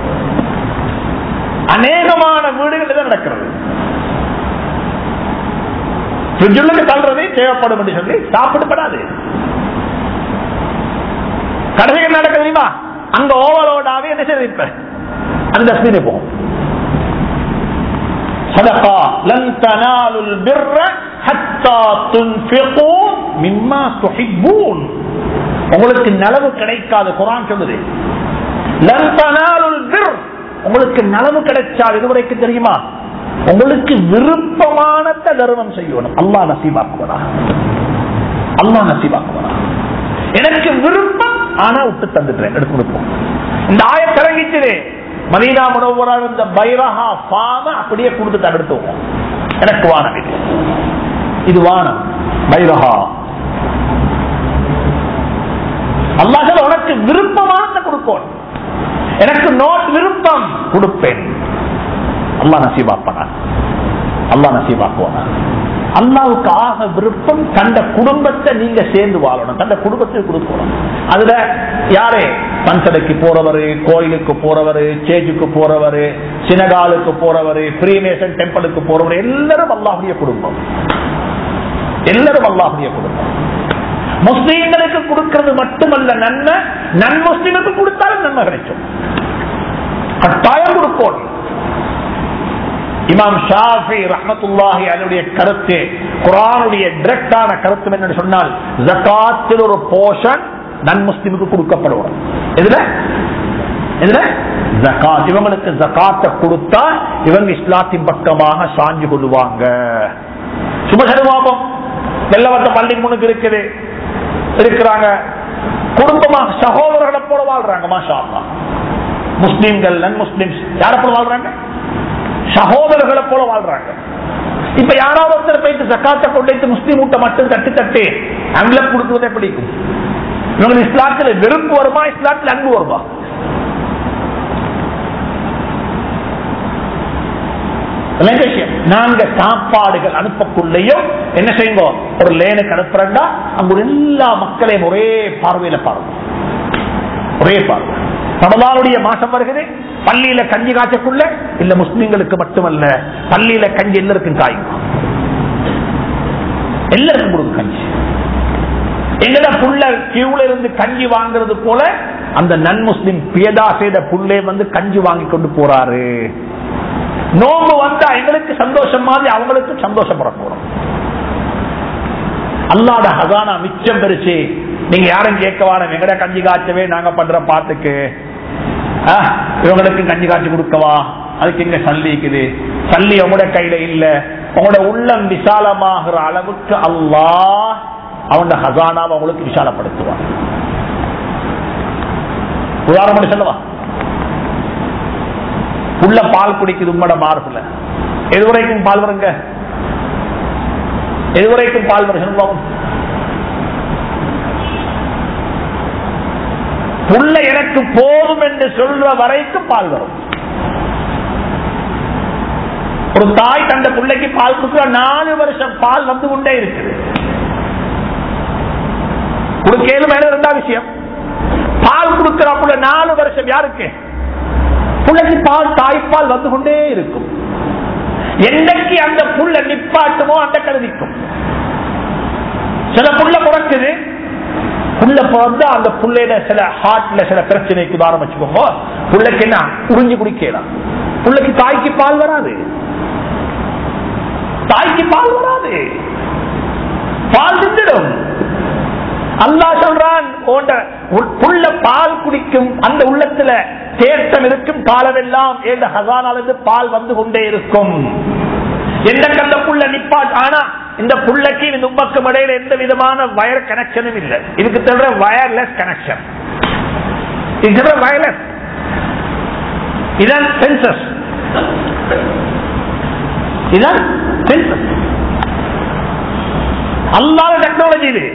அநேகமான வீடுகள் தான் நடக்கிறது ஃப்ரிட்ஜுக்கு தள்ளுறது தேவைப்படும் என்று சொல்லி சாப்பிடப்படாது கடைசிகள் நடக்க தெரியுமா அங்க ஓவரோடாவே என்ன செய்து இப்ப அந்த டஸ்ட்பினே போகும் صدقا لن تنالوا البر حتى تنفقوا مما تحبون உங்களுக்கு நலவு கிடைக்காது குரான் சொல்லுது لن تنالوا البر உங்களுக்கு நலவு கிடைச்சால் இதுவரைக்கும் தெரியுமா உங்களுக்கு விருப்பமான தர்மம் செய்யணும் அல்லா நசீபாக்குவதா அல்லா நசீபாக்குவதா எனக்கு விருப்பம் ஆனா விட்டு தந்துட்டேன் எடுத்து கொடுப்போம் இந்த ஆய திறங்கிச்சு மதீனா முனவரா இருந்த பைரஹா பாம அப்படியே கொடுத்து தடுத்துவோம் எனக்கு வானம் இது இது வானம் பைரஹா அல்லாஹ் உனக்கு விருப்பமான கொடுக்கணும் எனக்கு நோட் விருப்பம் கொடுப்பேன் அல்லா நசீபாப்பனா அல்லா நசீபாக்குவானா அல்லாவுக்கு ஆக விருப்பம் தந்த குடும்பத்தை நீங்க சேர்ந்து வாழணும் தந்த குடும்பத்தை கொடுக்கணும் அதுல யாரே பன்சடைக்கு போறவரு கோயிலுக்கு போறவரு சேஜுக்கு போறவரு சினகாலுக்கு போறவரு பிரீமேசன் டெம்பிளுக்கு போறவரு எல்லாரும் அல்லாஹுடைய குடும்பம் எல்லாரும் அல்லாஹுடைய குடும்பம் முஸ்லீம்களுக்கு கொடுக்கிறது மட்டுமல்ல நன்மை நன் முஸ்லீமுக்கு கொடுத்தாலும் நன்மை கிடைக்கும் கட்டாயம் கொடுப்போம் இமாம் ஷாஃபி ரஹமத்துல்லாஹி அதனுடைய கருத்து குரானுடைய டிரெக்டான கருத்து என்ன சொன்னால் ஜக்காத்தில் ஒரு போஷன் நன் முஸ்லிமுக்கு கொடுக்கப்படும் இதுல இதுல ஜக்காத் இவங்களுக்கு ஜக்காத்தை கொடுத்தா இவங்க இஸ்லாத்தின் பக்கமாக சாஞ்சு கொள்வாங்க சுபசருவாபம் வெள்ளவத்த பள்ளி முனுக்கு இருக்குது இருக்கிறாங்க குடும்பமாக சகோதரர்களை போல வாழ்றாங்க மாஷா அல்லா முஸ்லீம்கள் நன் முஸ்லிம்ஸ் யார போல வாழ்றாங்க சகோதரர்களை போல வாழ்றாங்க இப்ப யாராவது ஒருத்தர் போயிட்டு சக்காத்தை கொண்டு முஸ்லீம் ஊட்ட மட்டும் தட்டி தட்டி அங்கில கொடுக்குறதே பிடிக்கும் இவங்க இஸ்லாத்துல வெறுப்பு வருமா இஸ்லாத்துல அன்பு வருமா நாங்க சாப்பாடுகள் அனுப்பக்குள்ளேயும் என்ன செய்யுங்க ஒரு லேனுக்கு அனுப்புறா அங்க எல்லா மக்களையும் ஒரே பார்வையில பாருங்க ஒரே பார்வை ரமதானுடைய மாசம் வருகிறது பள்ளியில கஞ்சி காய்ச்சக்குள்ள இல்ல முஸ்லிம்களுக்கு மட்டுமல்ல பள்ளியில கஞ்சி எல்லாருக்கும் காயும் எல்லாருக்கும் கொடுக்கும் கஞ்சி எங்கட புள்ள கியூல இருந்து கஞ்சி வாங்குறது போல அந்த நன் முஸ்லிம் பியதா செய்த புள்ளே வந்து கஞ்சி வாங்கி கொண்டு போறாரு நோம்பு வந்தா எங்களுக்கு சந்தோஷம் மாதிரி அவங்களுக்கு சந்தோஷப்பட போறோம் அல்லாட ஹசானா மிச்சம் பெருச்சு நீங்க யாரும் கேட்க வாரம் எங்கட கஞ்சி காய்ச்சவே நாங்க பண்ற பாட்டுக்கு இவங்களுக்கு கஞ்சி காய்ச்சி கொடுக்கவா அதுக்கு எங்க சல்லி இருக்குது சல்லி உங்களோட கையில இல்ல உங்களோட உள்ளம் விசாலமாகிற அளவுக்கு அல்லாஹ் அவனோட ஹசானாவை அவங்களுக்கு விசாலப்படுத்துவான் உதாரணம் சொல்லவா உள்ள பால் குடிக்குது உம்மட மார்புல எதுவரைக்கும் பால் வருங்க எதுவரைக்கும் பால் வரும் புள்ள எனக்கு போதும் என்று சொல்ற வரைக்கும் பால் வரும் ஒரு தாய் தந்த பிள்ளைக்கு பால் கொடுக்கிற நாலு வருஷம் பால் வந்து கொண்டே இருக்குது கொடுக்கேது மேல ரெண்டாம் விஷயம் பால் கொடுக்கிற புள்ள நாலு வருஷம் யாருக்கு புள்ளைக்கு பால் தாய்ப்பால் வந்து கொண்டே இருக்கும் என்னைக்கு அந்த புள்ள நிப்பாட்டுமோ அந்த கருதிக்கும் சில புள்ள பிறக்குது புள்ள பிறந்தா அந்த புள்ளையில சில ஹார்ட்ல சில பிரச்சனைக்கு உதாரணம் வச்சுக்கோங்க புள்ளைக்கு என்ன உறிஞ்சு குடிக்கலாம் புள்ளைக்கு தாய்க்கு பால் வராது தாய்க்கு பால் வராது பால் நின்றுடும் அல்லா சொல்றான் புள்ள பால் குடிக்கும் அந்த உள்ளத்துல தேர்த்தம் இருக்கும் காலமெல்லாம் ஏந்த ஹசானாலிருந்து பால் வந்து கொண்டே இருக்கும் எந்த கந்த புள்ள நிப்பாட் ஆனா இந்த புள்ளைக்கு இந்த உமக்கும் இடையில எந்த விதமான வயர் கனெக்ஷனும் இல்லை இதுக்கு தவிர வயர்லெஸ் கனெக்ஷன் இதுக்கு வயர்லெஸ் இதான் சென்சஸ் இதான் சென்சஸ் அல்லாத டெக்னாலஜி இது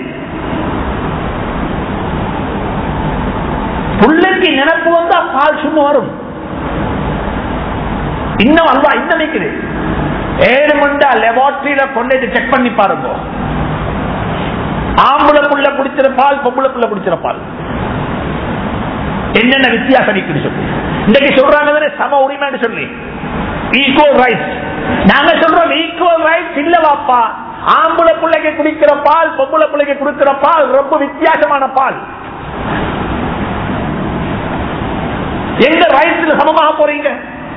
புள்ளைக்கு நினைப்பு வந்தா பால் சும்மா வரும் இன்னும் அல்லா இன்னும் நிக்குது ஏழு மண்டா லெபார்டரியில கொண்டு செக் பண்ணி பாருங்க ஆம்பளை புள்ள குடிச்சிற பால் பொம்பளை புள்ள குடிச்சிற பால் என்னென்ன வித்தியாசம் நிக்குது சொல்லி இன்னைக்கு சொல்றாங்க சம உரிமை சொல்லி ஈக்குவல் ரைட்ஸ் நாங்க சொல்றோம் ஈக்குவல் ரைட்ஸ் இல்ல வாப்பா ஆம்பளை பிள்ளைக்கு குடிக்கிற பால் பொம்பளை பிள்ளைக்கு குடிக்கிற பால் ரொம்ப வித்தியாசமான பால் எங்க ரைட்ஸ்ல சமமாக போறீங்க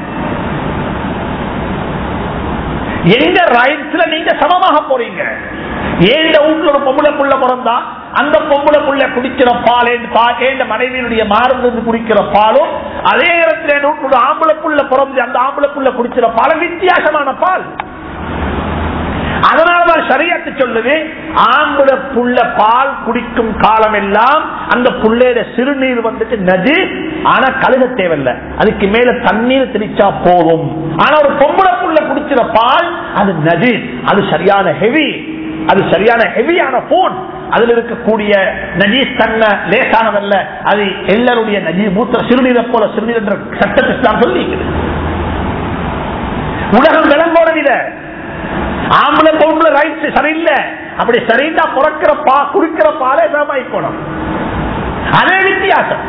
எங்க ரைட்ஸ்ல நீங்க சமமாக போறீங்க ஏண்ட வீட்டுல ஒரு பொம்பளை புள்ள பிறந்தா அந்த பொம்பளை புள்ள குடிக்கிற பால் ஏண்ட மனைவியினுடைய மாறுந்து குடிக்கிற பாலும் அதே நேரத்தில் ஒரு ஆம்பளை புள்ள பிறந்து அந்த ஆம்பளை புள்ள குடிக்கிற பாலும் வித்தியாசமான பால் அதனாலதான் சரியத்து சொல்லுது ஆம்பளை புள்ள பால் குடிக்கும் காலம் எல்லாம் அந்த புள்ளையில சிறுநீர் வந்துட்டு நதி ஆனா கழுக தேவையில்ல அதுக்கு மேல தண்ணீர் திரிச்சா போதும் ஆனா ஒரு பொம்பளை புள்ள குடிக்கிற பால் அது நதி அது சரியான ஹெவி அது சரியான ஹெவியான போன் அதுல இருக்கக்கூடிய நஜீஸ் தன்மை லேசானதல்ல அது எல்லாருடைய நஜீ மூத்த சிறுநீரை போல சிறுநீர் என்ற சட்டத்தை சொல்லி உலகம் விளங்கோடவில்ல ஆம்பளை பொம்பளை ரைட்ஸ் சரியில்லை அப்படி சரிந்தா பிறக்கிற பா குடிக்கிற பாலே சமாளிக்கணும் அதே வித்தியாசம்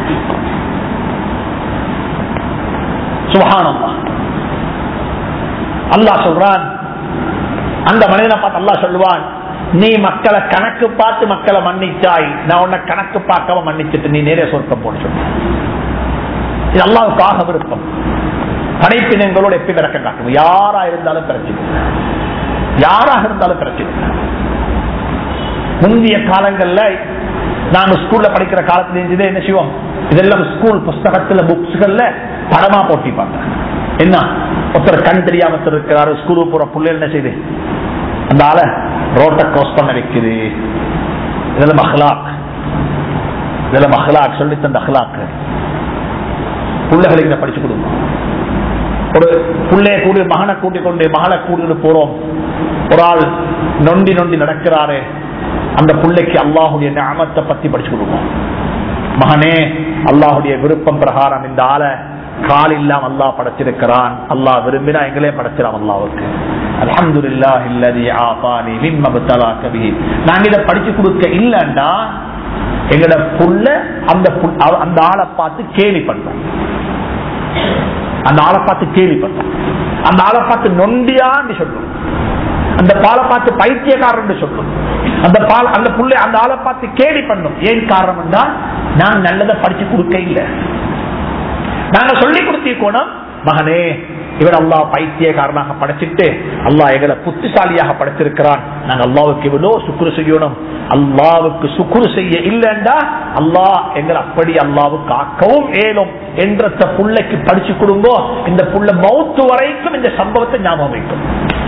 சுகானம்மா அல்லாஹ் சொல்றான் அந்த மனிதனை பார்த்து அல்லாஹ் சொல்லுவான் நீ மக்களை கணக்கு பார்த்து மக்களை மன்னிச்சாய் நான் உன்னை கணக்கு பார்க்காம மன்னிச்சுட்டு நீ நேரே சொர்க்கம் போட சொல்ல இது அல்லாவுக்காக விருப்பம் படைப்பினங்களோட எப்படி விளக்கம் காட்டணும் யாரா இருந்தாலும் பிரச்சனை யாராக இருந்தாலும் பிரச்சனை முந்தைய காலங்கள்ல நாங்க ஸ்கூல்ல படிக்கிற காலத்துல இருந்தது என்ன செய்வோம் இதெல்லாம் ஸ்கூல் புஸ்தகத்துல புக்ஸ்கள்ல படமா போட்டி பார்த்தேன் என்ன ஒருத்தர் கண் தெரியாம ஒருத்தர் இருக்கிறாரு ஸ்கூலுக்கு போற புள்ள என்ன செய்யுது அந்த ஆளை ரோட்டை கிராஸ் பண்ண வைக்குது இதுல மஹ்லாக் இதுல மஹ்லாக் சொல்லி தந்த அஹ்லாக் பிள்ளைகளுக்கு இதை படிச்சு கொடுங்க ஒரு பிள்ளைய கூடி மகனை கூட்டிக் கொண்டு மகளை கூட்டிட்டு போறோம் ஒரு ஆள் நொண்டி நொண்டி நடக்கிறாரு அந்த பிள்ளைக்கு அல்லாஹுடைய ஞாபகத்தை பத்தி படிச்சு கொடுப்போம் மகனே அல்லாஹுடைய விருப்பம் பிரகாரம் இந்த ஆளை கால் இல்லாம அல்லாஹ் படைச்சிருக்கிறான் அல்லாஹ் விரும்பினா எங்களே படைச்சிடாம் அல்லாவுக்கு அல்ஹம்துலில்லாஹ் இல்லதி ஆபானி மிம்ம பத்தலாக பிஹி நாங்க இதை படிச்சு கொடுக்க இல்லன்னா எங்கட புள்ள அந்த புல்- அவ- அந்த ஆளை பார்த்து கேலி பண்றோம் அந்த ஆளை பார்த்து கேலி பண்றோம் அந்த ஆளை பார்த்து நொண்டியான்னு சொல்றோம் அந்த பாலை பார்த்து பைத்தியக்காரன் சொல்லும் அந்த பால் அந்த புள்ளை அந்த ஆளை பார்த்து கேலி பண்ணும் ஏன் காரணம் என்றால் நான் நல்லதை படிச்சு கொடுக்க இல்லை நாங்க சொல்லி கொடுத்திருக்கோம் மகனே இவர் அல்லாஹ் பைத்தியக்காரனாக படைச்சிட்டு அல்லாஹ் எங்களை புத்திசாலியாக படைச்சிருக்கிறான் நாங்க அல்லாவுக்கு இவ்வளவு சுக்குரு செய்யணும் அல்லாவுக்கு சுக்குரு செய்ய இல்லைண்டா அல்லாஹ் எங்களை அப்படி அல்லாவுக்கு ஆக்கவும் ஏலும் என்ற புள்ளைக்கு படிச்சு கொடுங்கோ இந்த புள்ள மௌத்து வரைக்கும் இந்த சம்பவத்தை ஞாபகம் வைக்கும்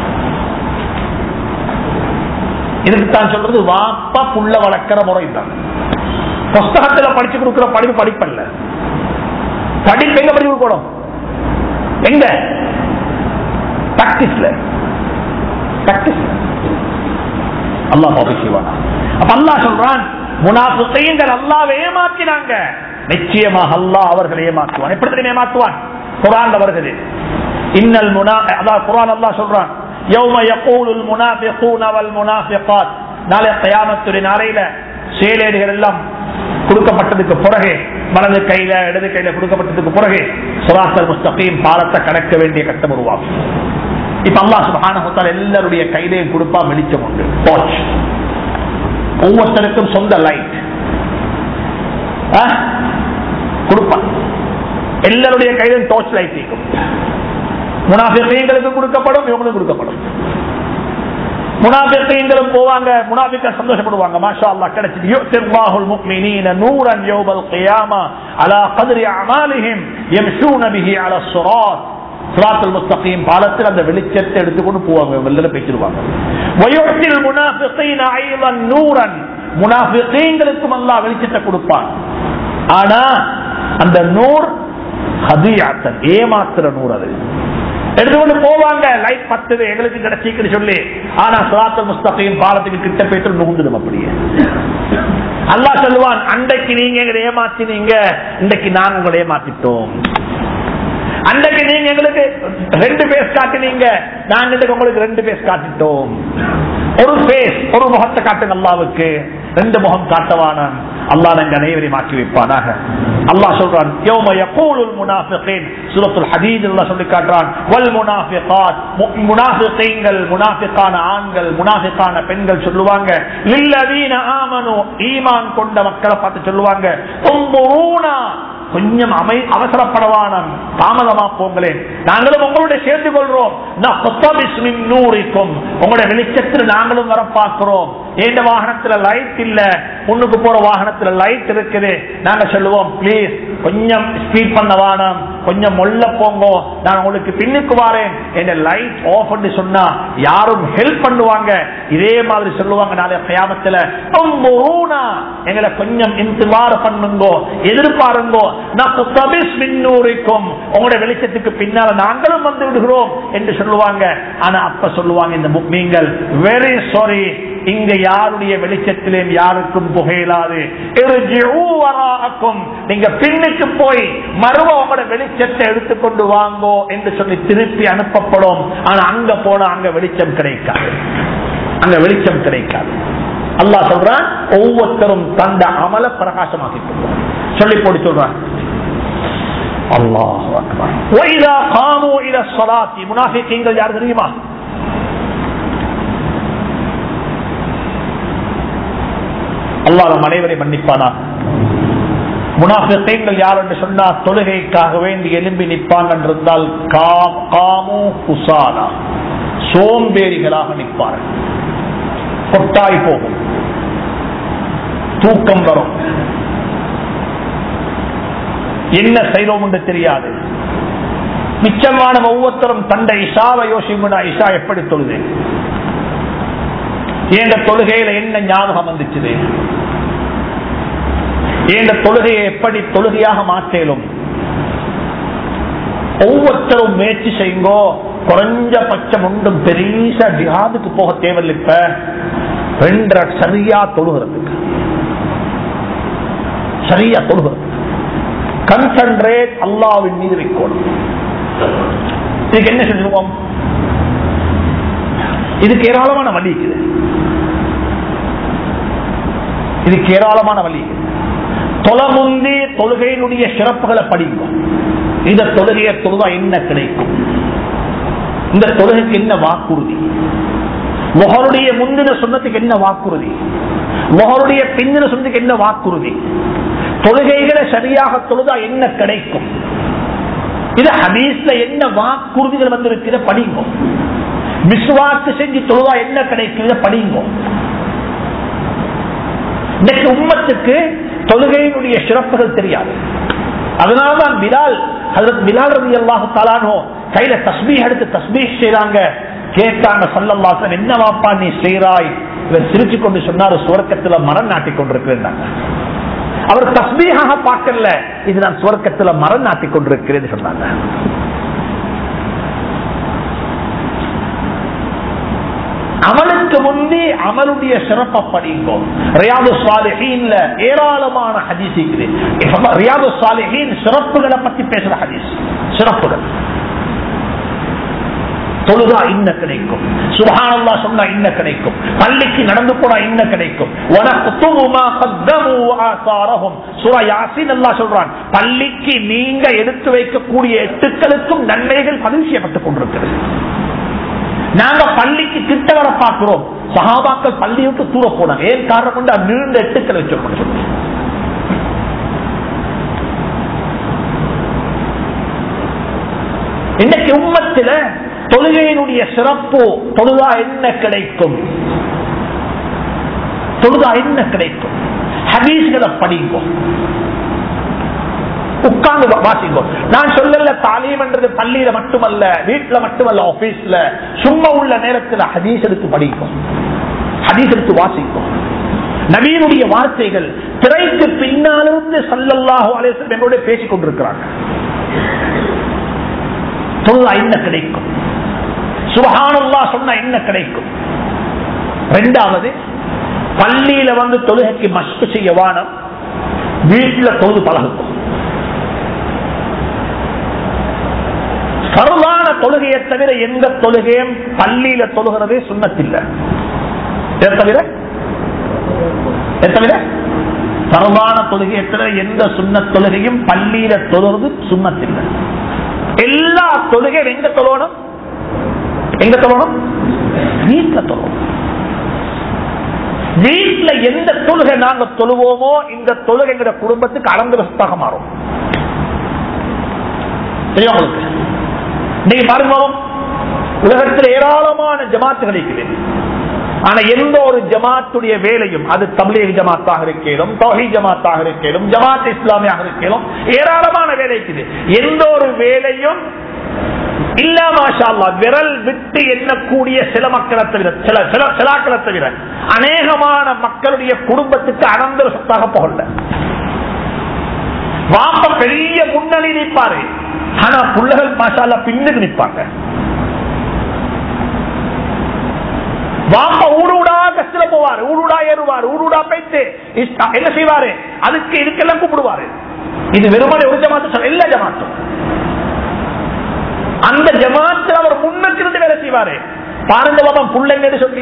இதுக்கு தான் சொல்றது வாப்பா புள்ள வளர்க்கிற முறை தான் புஸ்தகத்துல படிச்சு கொடுக்கிற படிப்பு படிப்பல்ல படிப்பு எங்க படிச்சு கொடுக்கணும் எங்க பிராக்டிஸ்ல பிராக்டிஸ் அல்லாஹ் பாபி செய்வானா அப்ப அல்லாஹ் சொல்றான் முனாஃபிகள் அல்லாஹ்வை ஏமாத்தினாங்க நிச்சயமாக அல்லாஹ் அவர்களை ஏமாற்றுவான் எப்படி தெரியுமா ஏமாற்றுவான் குரான் வருகிறது இன்னல் முனா அதாவது குரான் அல்லாஹ் சொல்றான் யௌம யகூலுல் முனாஃபிகூன வல் முனாஃபிகாத் நாளை கயாமத்துடைய நாளையில சேலேடுகள் எல்லாம் கொடுக்கப்பட்டதுக்கு பிறகு வலது கையில இடது கையில கொடுக்கப்பட்டதுக்கு பிறகு சுராசல் முஸ்தகீம் பாலத்தை கடக்க வேண்டிய கட்டம் உருவாகும் இப்ப அல்லா சுபான எல்லாருடைய கையிலையும் கொடுப்பா வெளிச்சம் உண்டு டார்ச் ஒவ்வொருத்தருக்கும் சொந்த லைட் கொடுப்பான் எல்லாருடைய கையிலும் டார்ச் லைட் இருக்கும் முனாஃபிகளுக்கு கொடுக்கப்படும் இவங்களுக்கு கொடுக்கப்படும் முனாபிகளும் போவாங்க முனாபிக்க சந்தோஷப்படுவாங்க மாஷா அல்லாஹ் கிடைச்சது யுத்தில்லாஹுல் முஃமினீன நூரன் யௌமல் கியாமா அலா கத்ரி அமாலிஹிம் யம்ஷூன பிஹி அலா ஸிராத் சிராத்துல் முஸ்தகீம் பாலத்தில் அந்த வெளிச்சத்தை எடுத்துக்கொண்டு போவாங்க வெளில பேசிடுவாங்க வயுத்தில் முனாஃபிகீன ஐலன் நூரன் முனாஃபிகீங்களுக்கும் அல்லாஹ் வெளிச்சத்தை கொடுப்பான் ஆனா அந்த நூர் ஹதியாத்தன் ஏமாத்துற நூர் அது எடுத்துக்கொண்டு போவாங்க லைட் பத்துது எங்களுக்கு கிடைச்சிக்குன்னு சொல்லி ஆனா சுராத்தல் முஸ்தகையும் பாலத்துக்கு கிட்ட போயிட்டு நுகுந்துடும் அப்படியே அல்லா சொல்லுவான் அன்றைக்கு நீங்க எங்களை ஏமாத்தினீங்க இன்றைக்கு நாங்க உங்களை ஏமாத்திட்டோம் அன்றைக்கு நீங்க எங்களுக்கு ரெண்டு பேஸ் காட்டினீங்க நாங்க இன்றைக்கு உங்களுக்கு ரெண்டு பேஸ் காட்டிட்டோம் ஒரு பேஸ் ஒரு முகத்தை காட்டுங்க அல்லாவுக்கு ரெண்டு முகம் காட்டவான அல்லா எங்க அனைவரையும் மாற்றி வைப்பானாக அல்லாஹ் சொல்றான் யௌம யகூலுல் முனாஃபிகீன் சூரத்துல் ஹதீத் அல்லாஹ் சொல்லி காட்டுறான் வல் முனாஃபிகாத் முனாஃபிகீன்கள் முனாஃபிகான ஆண்கள் முனாஃபிகான பெண்கள் சொல்லுவாங்க லில்லதீன ஆமனு ஈமான் கொண்ட மக்களை பார்த்து சொல்லுவாங்க உம்புரூனா கொஞ்சம் அமை அவசரப்படவானம் தாமதமா போங்களேன் நாங்களும் உங்களுடைய சேர்ந்து கொள்றோம் நூறிக்கும் உங்களுடைய வெளிச்சத்தில் நாங்களும் வர பார்க்கிறோம் எந்த வாகனத்துல லைட் இல்ல முன்னுக்கு போற வாகனத்துல லைட் இருக்குது நாங்க சொல்லுவோம் பிளீஸ் கொஞ்சம் ஸ்பீட் பண்ண வானம் கொஞ்சம் மொல்ல போங்கோ நான் உங்களுக்கு பின்னுக்கு வாரேன் என் லைட் ஆஃப் பண்ணி சொன்னா யாரும் ஹெல்ப் பண்ணுவாங்க இதே மாதிரி சொல்லுவாங்க நாளைய கயாமத்துல எங்களை கொஞ்சம் இன்துவார பண்ணுங்கோ எதிர்பாருங்கோ மின்னூரிக்கும் உங்களுடைய வெளிச்சத்துக்கு பின்னால நாங்களும் வந்து விடுகிறோம் என்று சொல்லுவாங்க ஆனா அப்ப சொல்லுவாங்க இந்த நீங்கள் வெரி சாரி இங்க யாருடைய வெளிச்சத்திலேயும் யாருக்கும் புகையிலாது நீங்க பின்னுக்கு போய் மறுவ உங்களோட வெளிச்சத்தை எடுத்துக்கொண்டு வாங்கோ என்று சொல்லி திருப்பி அனுப்பப்படும் ஆனா அங்க போனா அங்க வெளிச்சம் கிடைக்காது அங்க வெளிச்சம் கிடைக்காது அல்லா சொல்றான் ஒவ்வொருத்தரும் தந்த அமல பிரகாசமாக்கி சொல்லி போட்டு சொல்றான் அல்லாஹ் முனாஃபிக்கீங்கள் யார் தெரியுமா அல்லாஹ் நம் அனைவரை மன்னிப்பானா முனாஃபிகள் யார் என்று சொன்னா தொழுகைக்காக வேண்டி எலும்பி நிற்பாங்க என்றிருந்தால் காமு குசானா சோம்பேறிகளாக நிற்பார்கள் கொட்டாய் போகும் தூக்கம் வரும் என்ன செய்தோம் என்று தெரியாது மிச்சமான ஒவ்வொருத்தரும் தந்தை இஷாவை யோசிமுடா இஷா எப்படி தொழுது எங்க தொழுகையில என்ன ஞாபகம் வந்துச்சு எங்க தொழுகையை எப்படி தொழுகையாக மாற்றலும் ஒவ்வொருத்தரும் முயற்சி செய்யுங்கோ குறைஞ்சபட்சம் ஒன்றும் பெரிய ஜிஹாதுக்கு போக தேவையில்லை இப்ப ரெண்டரை சரியா தொழுகிறதுக்கு சரியா தொழுகிறது கன்சன்ட்ரேட் அல்லாவின் மீது வைக்கணும் இதுக்கு என்ன செஞ்சுருவோம் இதுக்கு ஏராளமான வழி இருக்குது இதுக்கு ஏராளமான வழி தொலமுந்தி தொழுகையினுடைய சிறப்புகளை படிக்கும் இந்த தொழுகையை தொழுதா என்ன கிடைக்கும் இந்த தொழுகைக்கு என்ன வாக்குறுதி முகருடைய முந்தின சொன்னதுக்கு என்ன வாக்குறுதி முகருடைய பிந்தின சொன்னதுக்கு என்ன வாக்குறுதி தொழுகைகளை சரியாக தொழுதா என்ன கிடைக்கும் இது ஹதீஸ்ல என்ன வாக்குறுதிகள் வந்து இருக்கிற படிங்க விசுவாக்கு செஞ்சு தொழுதா என்ன கிடைக்கும் படிங்க இன்னைக்கு உம்மத்துக்கு தொழுகையினுடைய சிறப்புகள் தெரியாது அதனால்தான் பிலால் அதற்கு பிலால் ரவி அல்லாஹு தாலானோ கையில தஸ்மீ எடுத்து தஸ்மீ செய்யறாங்க கேட்டாங்க சல்லல்லாசன் என்ன வாப்பா நீ செய்றாய் இவர் சிரிச்சு கொண்டு சொன்னாரு சுவர்க்கத்துல மரம் நாட்டி கொண்டிருக்கிறேன் அவர் தஸ்மீகாக பார்க்கல இது நான் சுவர்க்கத்துல மரம் நாட்டி கொண்டிருக்கிறேன் சொன்னாங்க அமலுக்கு அதுக்கு முந்தி அமலுடைய சிறப்பை படிங்கோ ரியாது சாலிஹீன்ல ஏராளமான ஹதீஸ் இருக்குது ரியாது சாலிஹீன் சிறப்புகளை பத்தி பேசுற ஹதீஸ் சிறப்புகள் தொழுதா இன்ன கிடைக்கும் சுபஹானல்லா சொன்னா இன்ன கிடைக்கும் பள்ளிக்கு நடந்து போனா இன்ன கிடைக்கும் சொல்றான் பள்ளிக்கு நீங்க எடுத்து வைக்கக்கூடிய எட்டுக்களுக்கும் நன்மைகள் பதிவு செய்யப்பட்டுக் கொண்டிருக்கிறது நாங்க பள்ளிக்கு கிட்ட வர பார்க்கிறோம் சகாபாக்கள் பள்ளி விட்டு தூர போனாங்க ஏன் காரணம் கொண்டு நீண்ட எட்டுக்களை வச்சு இன்னைக்கு உம்மத்தில தொழுகையினுடைய சிறப்பு தொழுதா என்ன கிடைக்கும் தொழுதா என்ன கிடைக்கும் ஹதீஸ்களை படிப்போம் உட்கார்ந்து வாசிங்கோ நான் சொல்லல தாலீம் என்றது பள்ளியில மட்டுமல்ல வீட்டுல மட்டுமல்ல ஆபீஸ்ல சும்மா உள்ள நேரத்தில் ஹதீஸ் எடுத்து படிக்கும் ஹதீஸ் எடுத்து வாசிக்கும் நவீனுடைய வார்த்தைகள் திரைக்கு பின்னாலிருந்து சல்லல்லாஹு அலேசம் என்னோட பேசிக் கொண்டிருக்கிறாங்க தொழுதா என்ன கிடைக்கும் சுபஹானல்லா சொன்னா என்ன கிடைக்கும் ரெண்டாவது பள்ளியில வந்து தொழுகைக்கு மஸ்து செய்ய வானம் வீட்டுல தொழுது பழகும் பரவான தொழுகையை தவிர எந்த தொழுகையும் பள்ளியில தொழுகிறதே சுண்ணத்தில்லை தவிர தவிர பரவான தொழுகையை தவிர எந்த சுண்ண தொழுகையும் பள்ளியில தொழுகிறது சுண்ணத்தில்லை எல்லா தொழுகையும் எங்க தொழணும் எங்க தொழணும் வீட்டுல தொழணும் வீட்டுல எந்த தொழுகை நாங்க தொழுவோமோ இந்த தொழுகை எங்க குடும்பத்துக்கு அலங்கரத்தாக மாறும் தெரியும் உங்களுக்கு நீங்க பாருங்க உலகத்தில் ஏராளமான ஜமாத்துகள் இருக்குது ஆனா எந்த ஒரு ஜமாத்துடைய வேலையும் அது தமிழக ஜமாத்தாக இருக்கலும் தொகை ஜமாத்தாக இருக்கலும் ஜமாத் இஸ்லாமியாக இருக்கலும் ஏராளமான வேலை இருக்குது எந்த ஒரு வேலையும் இல்ல மாஷா விரல் விட்டு எண்ணக்கூடிய சில மக்களை தவிர சில சில சிலாக்களை தவிர அநேகமான மக்களுடைய குடும்பத்துக்கு அனந்தர சொத்தாக போகல வாப்ப பெரிய முன்னணி நிற்பாரு ஆனா புள்ளகள் மாஷால பின்னுக்கு நிற்பாங்க வாப்ப ஊடுடா கஷ்ட போவாரு ஊடுடா ஏறுவாரு ஊடுடா பைத்து என்ன செய்வாரு அதுக்கு இதுக்கெல்லாம் கூப்பிடுவாரு இது வெறுமனை ஒரு ஜமாத்து சொல்ல எல்லா ஜமாத்தும் அந்த ஜமாத்தில் அவர் முன்னுக்கு இருந்து வேலை செய்வாரு பாருங்க பாபா புள்ளைங்கன்னு சொல்லி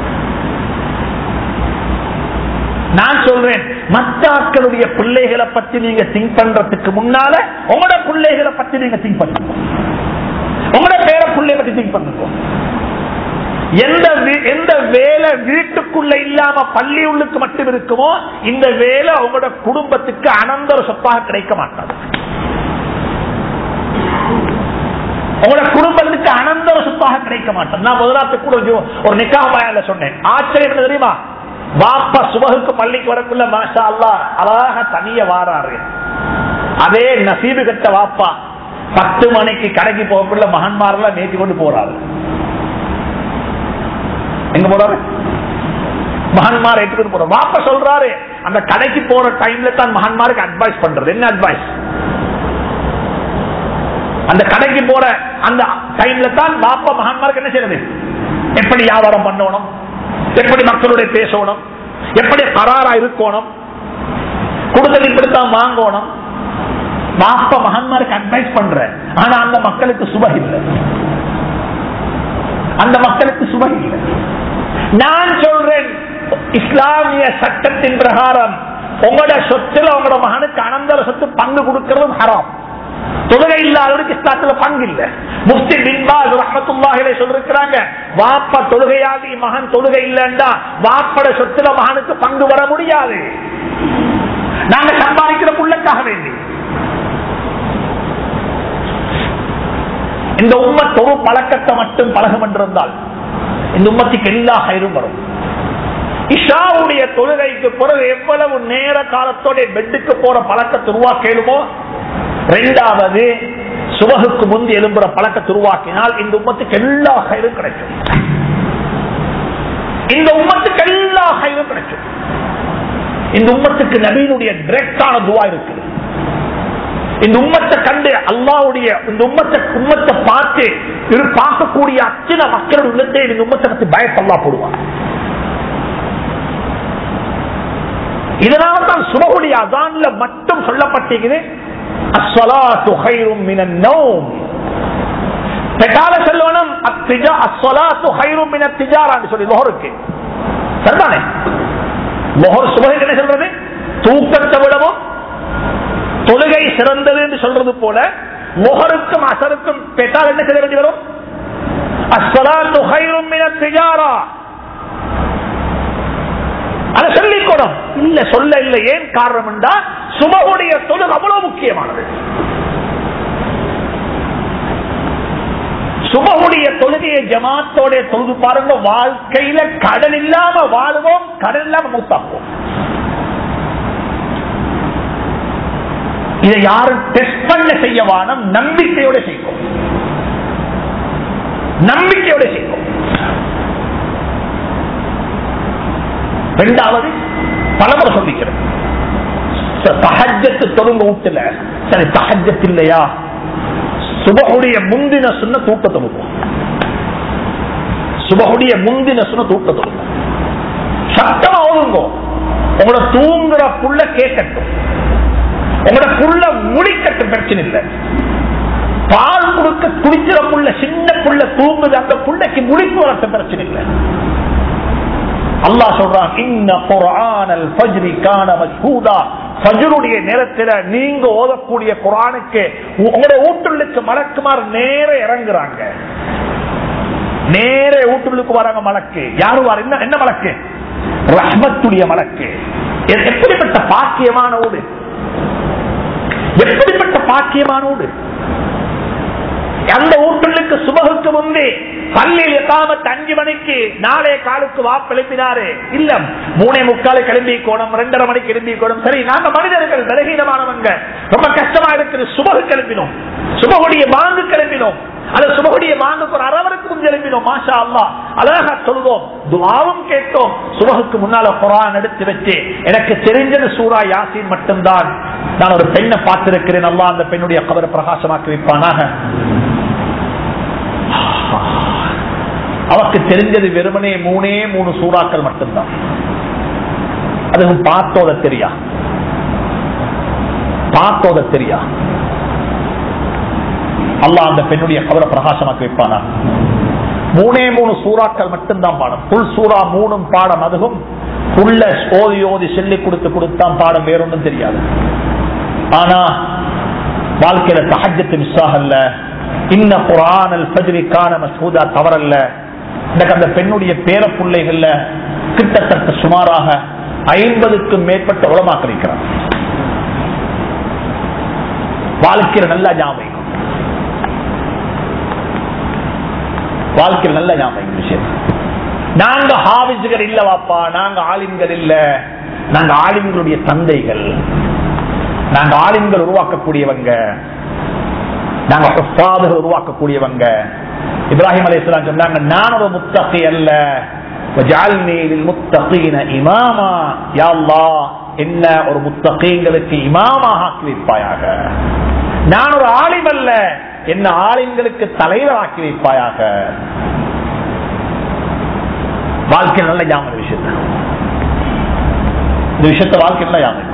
நான் சொல்றேன் மத்தாக்களுடைய பிள்ளைகளை பத்தி நீங்க திங்க் பண்றதுக்கு முன்னால உங்களோட பிள்ளைகளை பத்தி நீங்க திங்க் பண்ணுங்க உங்களோட பேர பிள்ளை பத்தி திங்க் பண்ணுங்க எந்த எந்த வேலை வீட்டுக்குள்ள இல்லாம பள்ளி உள்ளுக்கு மட்டும் இருக்குமோ இந்த வேலை உங்களோட குடும்பத்துக்கு அனந்தர சொத்தாக கிடைக்க மாட்டாது உங்களோட குடும்பத்துக்கு அனந்தர சொத்தாக கிடைக்க மாட்டேன் நான் முதலாத்து கூட ஒரு நிக்காக பயன்ல சொன்னேன் ஆச்சரியம் என்ன தெரியுமா வாப்பா சுபகுக்கு பள்ளிக்கு வரக்குள்ள மாஷா அல்லா அழகாக தனிய வாராரு அதே நசீபு கட்ட வாப்பா பத்து மணிக்கு கடைக்கு போகக்குள்ள மகன்மாரெல்லாம் நேற்றி கொண்டு போறாரு எங்க போறாரு மகன்மார் எடுத்துக்கிட்டு போற வாப்ப சொல்றாரு அந்த கடைக்கு போற டைம்ல தான் மகன்மாருக்கு அட்வைஸ் பண்றது என்ன அட்வைஸ் அந்த கடைக்கு போற அந்த டைம்ல தான் பாப்பா மகான்மாருக்கு என்ன செய்யறது எப்படி வியாபாரம் பண்ணணும் எப்படி மக்களுடைய பேசணும் எப்படி கராரா இருக்கணும் கொடுத்தது இப்படித்தான் வாங்கணும் பாப்பா மகான்மாருக்கு அட்வைஸ் பண்ற ஆனா அந்த மக்களுக்கு சுப இல்லை அந்த மக்களுக்கு சுப இல்லை நான் சொல்றேன் இஸ்லாமிய சட்டத்தின் பிரகாரம் உங்களோட சொத்துல உங்களோட மகனுக்கு அனந்தர சொத்து பங்கு கொடுக்கிறதும் ஹராம் தொழுகை இல்லாதவருக்கு இஸ்லாத்துல பங்கு இல்ல முஃப்தி பின்பாஸ் ரஹமத்துல்லாஹிலே சொல்லிருக்கிறாங்க வாப்பா தொழுகையாகி மகன் தொழுகை இல்லைண்டா வாப்பட சொத்துல மகனுக்கு பங்கு வர முடியாது நாங்க சம்பாதிக்கிற புள்ளக்காக வேண்டி இந்த உம்மத் ஒரு பழக்கத்தை மட்டும் பழகம் என்றிருந்தால் இந்த உம்மத்துக்கு எல்லா கயிறும் வரும் இஷாவுடைய தொழுகைக்கு பிறகு எவ்வளவு நேர காலத்தோட பெட்டுக்கு போற பழக்கத்தை உருவாக்கலுமோ ரெண்டாவது சுபகுக்கு முந்தி எழும்புற பழக்கத்தை உருவாக்கினால் இந்த உம்மத்துக்கு எல்லா கயிறும் கிடைக்கும் இந்த உம்மத்துக்கு எல்லா கயிறும் கிடைக்கும் இந்த உம்மத்துக்கு நபீனுடைய டிரெக்டான துவா இருக்குது இந்த உம்மத்தை கண்டு அல்லாவுடைய இந்த உம்மத்தை உம்மத்தை பார்த்து இரு பார்க்கக்கூடிய அத்தனை மக்கள் உள்ளத்தை இந்த உம்மத்தை பத்தி பயத்தல்லா போடுவான் இதனால்தான் சுபகுடைய அதான்ல மட்டும் சொல்லப்பட்டிருக்குது அஸ்வலாத்து ஹைரும் மினன் நௌம் பெட்டால செல்வனும் அத்திஜா அஸ்வலாத்து ஹைரும் மின திஜாரான்னு சொல்லி லோகருக்கு சரிதானே லோகர் சுபகுக்கு என்ன சொல்றது தூக்கத்தை விடவும் தொழுகை சிறந்தது என்று சொல்றது போல முகருக்கும் அசருக்கும் பெற்றால் என்ன செய்ய வேண்டி வரும் அஸ்வலாத்து ஹைரும் மின திஜாரா அதை சொல்லிக்கூடும் இல்ல சொல்ல இல்லை ஏன் காரணம் என்றா சுபகுடைய தொழுகு அவ்வளவு முக்கியமானது சுபகுடைய தொழுகையை ஜமாத்தோட தொழுது பாருங்க வாழ்க்கையில கடன் இல்லாம வாழுவோம் கடன் இல்லாம மூத்தாக்குவோம் இதை யாரும் டெஸ்ட் பண்ண செய்ய வானம் நம்பிக்கையோட செய்வோம் நம்பிக்கையோட செய்வோம் ரெண்டாவது பலமுறை சொல்லிக்கிறேன் தகஜத்து தொழுங்க ஊட்டல சரி தகஜத்து இல்லையா சுபகுடைய முந்தின சொன்ன தூக்க தொழுவோம் சுபகுடைய முந்தின சொன்ன தூக்க தொழுவோம் சத்தமா ஓதுங்கோ உங்களோட தூங்குற புள்ள கேட்கட்டும் உங்களோட புள்ள முடிக்கட்டும் பிரச்சனை இல்லை பால் கொடுக்க குடிக்கிற புள்ள சின்ன புள்ள தூங்குது அந்த புள்ளைக்கு முடிப்பு வரட்டும் பிரச்சனை இல்லை அல்லாஹ் சொல்றான் இன்ன குர்ஆனல் ஃபஜ்ரி கான மஷ்ஹூதா ஃபஜ்ருடைய நேரத்துல நீங்க ஓதக்கூடிய குர்ஆனுக்கு உங்களுடைய ஊட்டுள்ளுக்கு மலக்குமார் நேர இறங்குறாங்க நேர ஊட்டுள்ளுக்கு வராங்க மலக்கு யாரு வர என்ன என்ன மலக்கு ரஹ்மத்துடைய மலக்கு எ- எப்படிப்பட்ட பாக்கியமான ஊடு எப்படிப்பட்ட பாக்கியமான ஊடு அந்த ஊட்டுள்ளுக்கு சுபகுக்கு முன்பே பள்ளியில் எட்டாமத்து அஞ்சு மணிக்கு நாளே காலுக்கு வாப்பு எழுப்பினாரு இல்ல மூணே முக்காலு கிளம்பி கோணம் ரெண்டரை மணிக்கு கிளம்பி கோணம் சரி நாங்க மனிதர்கள் பலகீனமானவங்க ரொம்ப கஷ்டமா இருக்குது சுபகு கிளம்பினோம் சுபகுடைய மாங்கு கிளம்பினோம் அது சுபகுடைய மாங்குக்கு ஒரு அரவருக்கு முன் எழுப்பினோம் மாஷா அல்லா அழகா சொல்லுவோம் துவாவும் கேட்டோம் சுபகுக்கு முன்னால குரான் எடுத்து வச்சு எனக்கு தெரிஞ்சது சூரா யாசின் மட்டும்தான் நான் ஒரு பெண்ணை பார்த்திருக்கிறேன் அல்லா அந்த பெண்ணுடைய கபரை பிரகாசமாக்கி வைப்பானாக அவருக்கு தெரிஞ்சது வெறுமனே மூணே மூணு சூறாக்கள் மட்டும்தான் அதுவும் பார்த்தோத தெரியா பார்த்தோத தெரியா அல்லாஹ் அந்த பெண்ணுடைய கவரை பிரகாசமாக்கி வைப்பானா மூணே மூணு சூறாக்கள் மட்டும்தான் பாடம் புல் சூறா மூணும் பாடம் அதுவும் புல்ல ஓதி ஓதி சொல்லி கொடுத்து கொடுத்தான் பாடம் வேறொன்றும் தெரியாது ஆனா வாழ்க்கையில தஹஜத்து மிஸ் ஆகல இன்ன குரானல் ஃபஜ்ரிக்கான மசூதா தவறல்ல எனக்கு அந்த பெண்ணுடைய பேர பிள்ளைகள்ல கிட்டத்தட்ட சுமாராக ஐம்பதுக்கும் மேற்பட்ட உளமாக்க இருக்கிறார் வாழ்க்கையில நல்ல ஞாபகம் வாழ்க்கையில் நல்ல ஞாபகம் விஷயம் நாங்க ஹாவிஜுகள் இல்ல வாப்பா நாங்க ஆலிம்கள் இல்ல நாங்க ஆலிம்களுடைய தந்தைகள் நாங்க ஆலிம்கள் உருவாக்கக்கூடியவங்க நாங்க ஹுஃபாதுகள் உருவாக்கக்கூடியவங்க இப்ராஹிம் அலி இஸ்லாம் சொன்னாங்க நான் ஒரு முத்தகி அல்ல وجعلني للمتقين إماما يا الله என்ன ஒரு முத்தகீங்களுக்கு இமாமாக ஆக்கி வைப்பாயாக நான் ஒரு ஆலிம் அல்ல என்ன ஆலிம்களுக்கு தலைவர் ஆக்கி வைப்பாயாக வாழ்க்கை நல்ல ஞாபகம் விஷயத்த இந்த விஷயத்த வாழ்க்கை நல்ல ஞாபகம்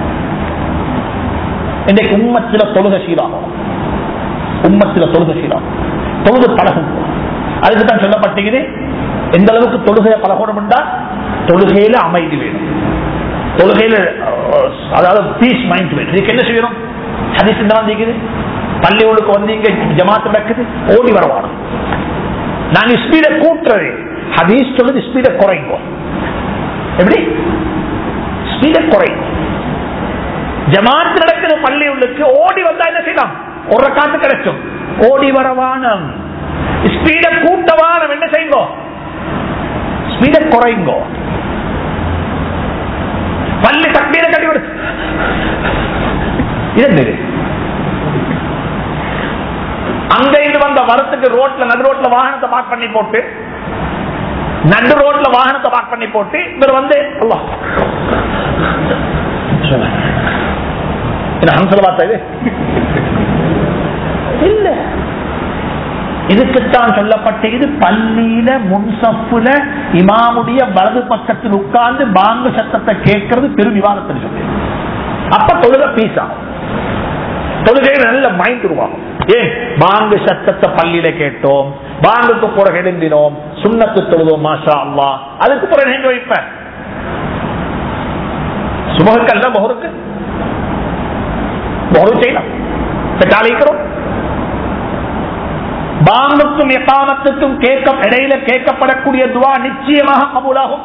இன்றைக்கு உம்மத்தில தொழுக சீராகும் உம்மத்தில தொழுக சீராகும் தொழுது பழகும் அதுக்கு தான் சொல்லப்பட்டது எந்த அளவுக்கு தொழுகையை பழகணும் என்றா தொழுகையில அமைதி வேணும் தொழுகையில அஹ், அதாவது பீஸ் மைண்ட் வேணும் இதுக்கு என்ன செய்யணும் ஹதீஸ் இந்த வந்தீங்க பள்ளி உள்ளுக்கு வந்தீங்க ஜமாத்து நடக்குது ஓடி வரவாடும் நாங்க ஸ்பீடை கூட்டுறது ஹதீஸ் சொல்லுது ஸ்பீடை குறைங்க எப்படி ஸ்பீடை குறைங்க ஜமாத்து நடக்கிற பள்ளி உள்ளுக்கு ஓடி வந்தா என்ன செய்யலாம் ஒரு காத்து கிடைக்கும் ஓடி வரவானம் ஸ்பீட கூட்டவானம் என்ன செய்யுங்க ஸ்பீட குறைங்க பள்ளி தப்பீர கட்டி விடு இது என்னது? அங்க இருந்து வந்த வரத்துக்கு ரோட்ல நடு ரோட்ல வாகனத்தை பார்க் பண்ணி போட்டு நடு ரோட்ல வாகனத்தை பார்க் பண்ணி போட்டு இவர் வந்து அல்லாஹ் என்ன ஹம்சல பார்த்தா இது இல்ல இதுக்குத்தான் சொல்லப்பட்ட இது பள்ளியில முன்சப்புல இமாமுடைய வலது பக்கத்தில் உட்கார்ந்து பாங்கு சத்தத்தை கேட்கறது பெரும் விவாதத்தில் சொல்லி அப்ப தொழுக பீஸ் ஆகும் தொழுகை நல்ல மைண்ட் உருவாகும் ஏன் பாங்கு சத்தத்தை பள்ளியில கேட்டோம் பாங்குக்கு பிறகு எழுந்தினோம் சுண்ணத்து தொழுதோம் மாஷா அல்லா அதுக்கு பிறகு எங்க வைப்பேன் சுபகுக்கல்ல முகருக்கு முகரு செய்யலாம் பெற்றாலிக்கிறோம் பாங்குக்கும் எக்காமத்துக்கும் கேட்க இடையில கேட்கப்படக்கூடிய துவா நிச்சயமாக கபூலாகும்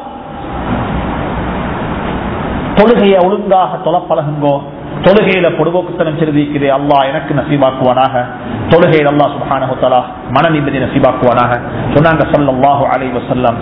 தொழுகையை ஒழுங்காக தொலை பழகுங்கோ தொழுகையில பொடுபோக்குத்தனம் செலுத்திக்கிறே அல்லா எனக்கு நசீபாக்குவானாக தொழுகையில் அல்லா சுபானஹுத்தலா மன நிம்மதி நசீபாக்குவானாக சொன்னாங்க சல்லாஹு அலை வசல்லம்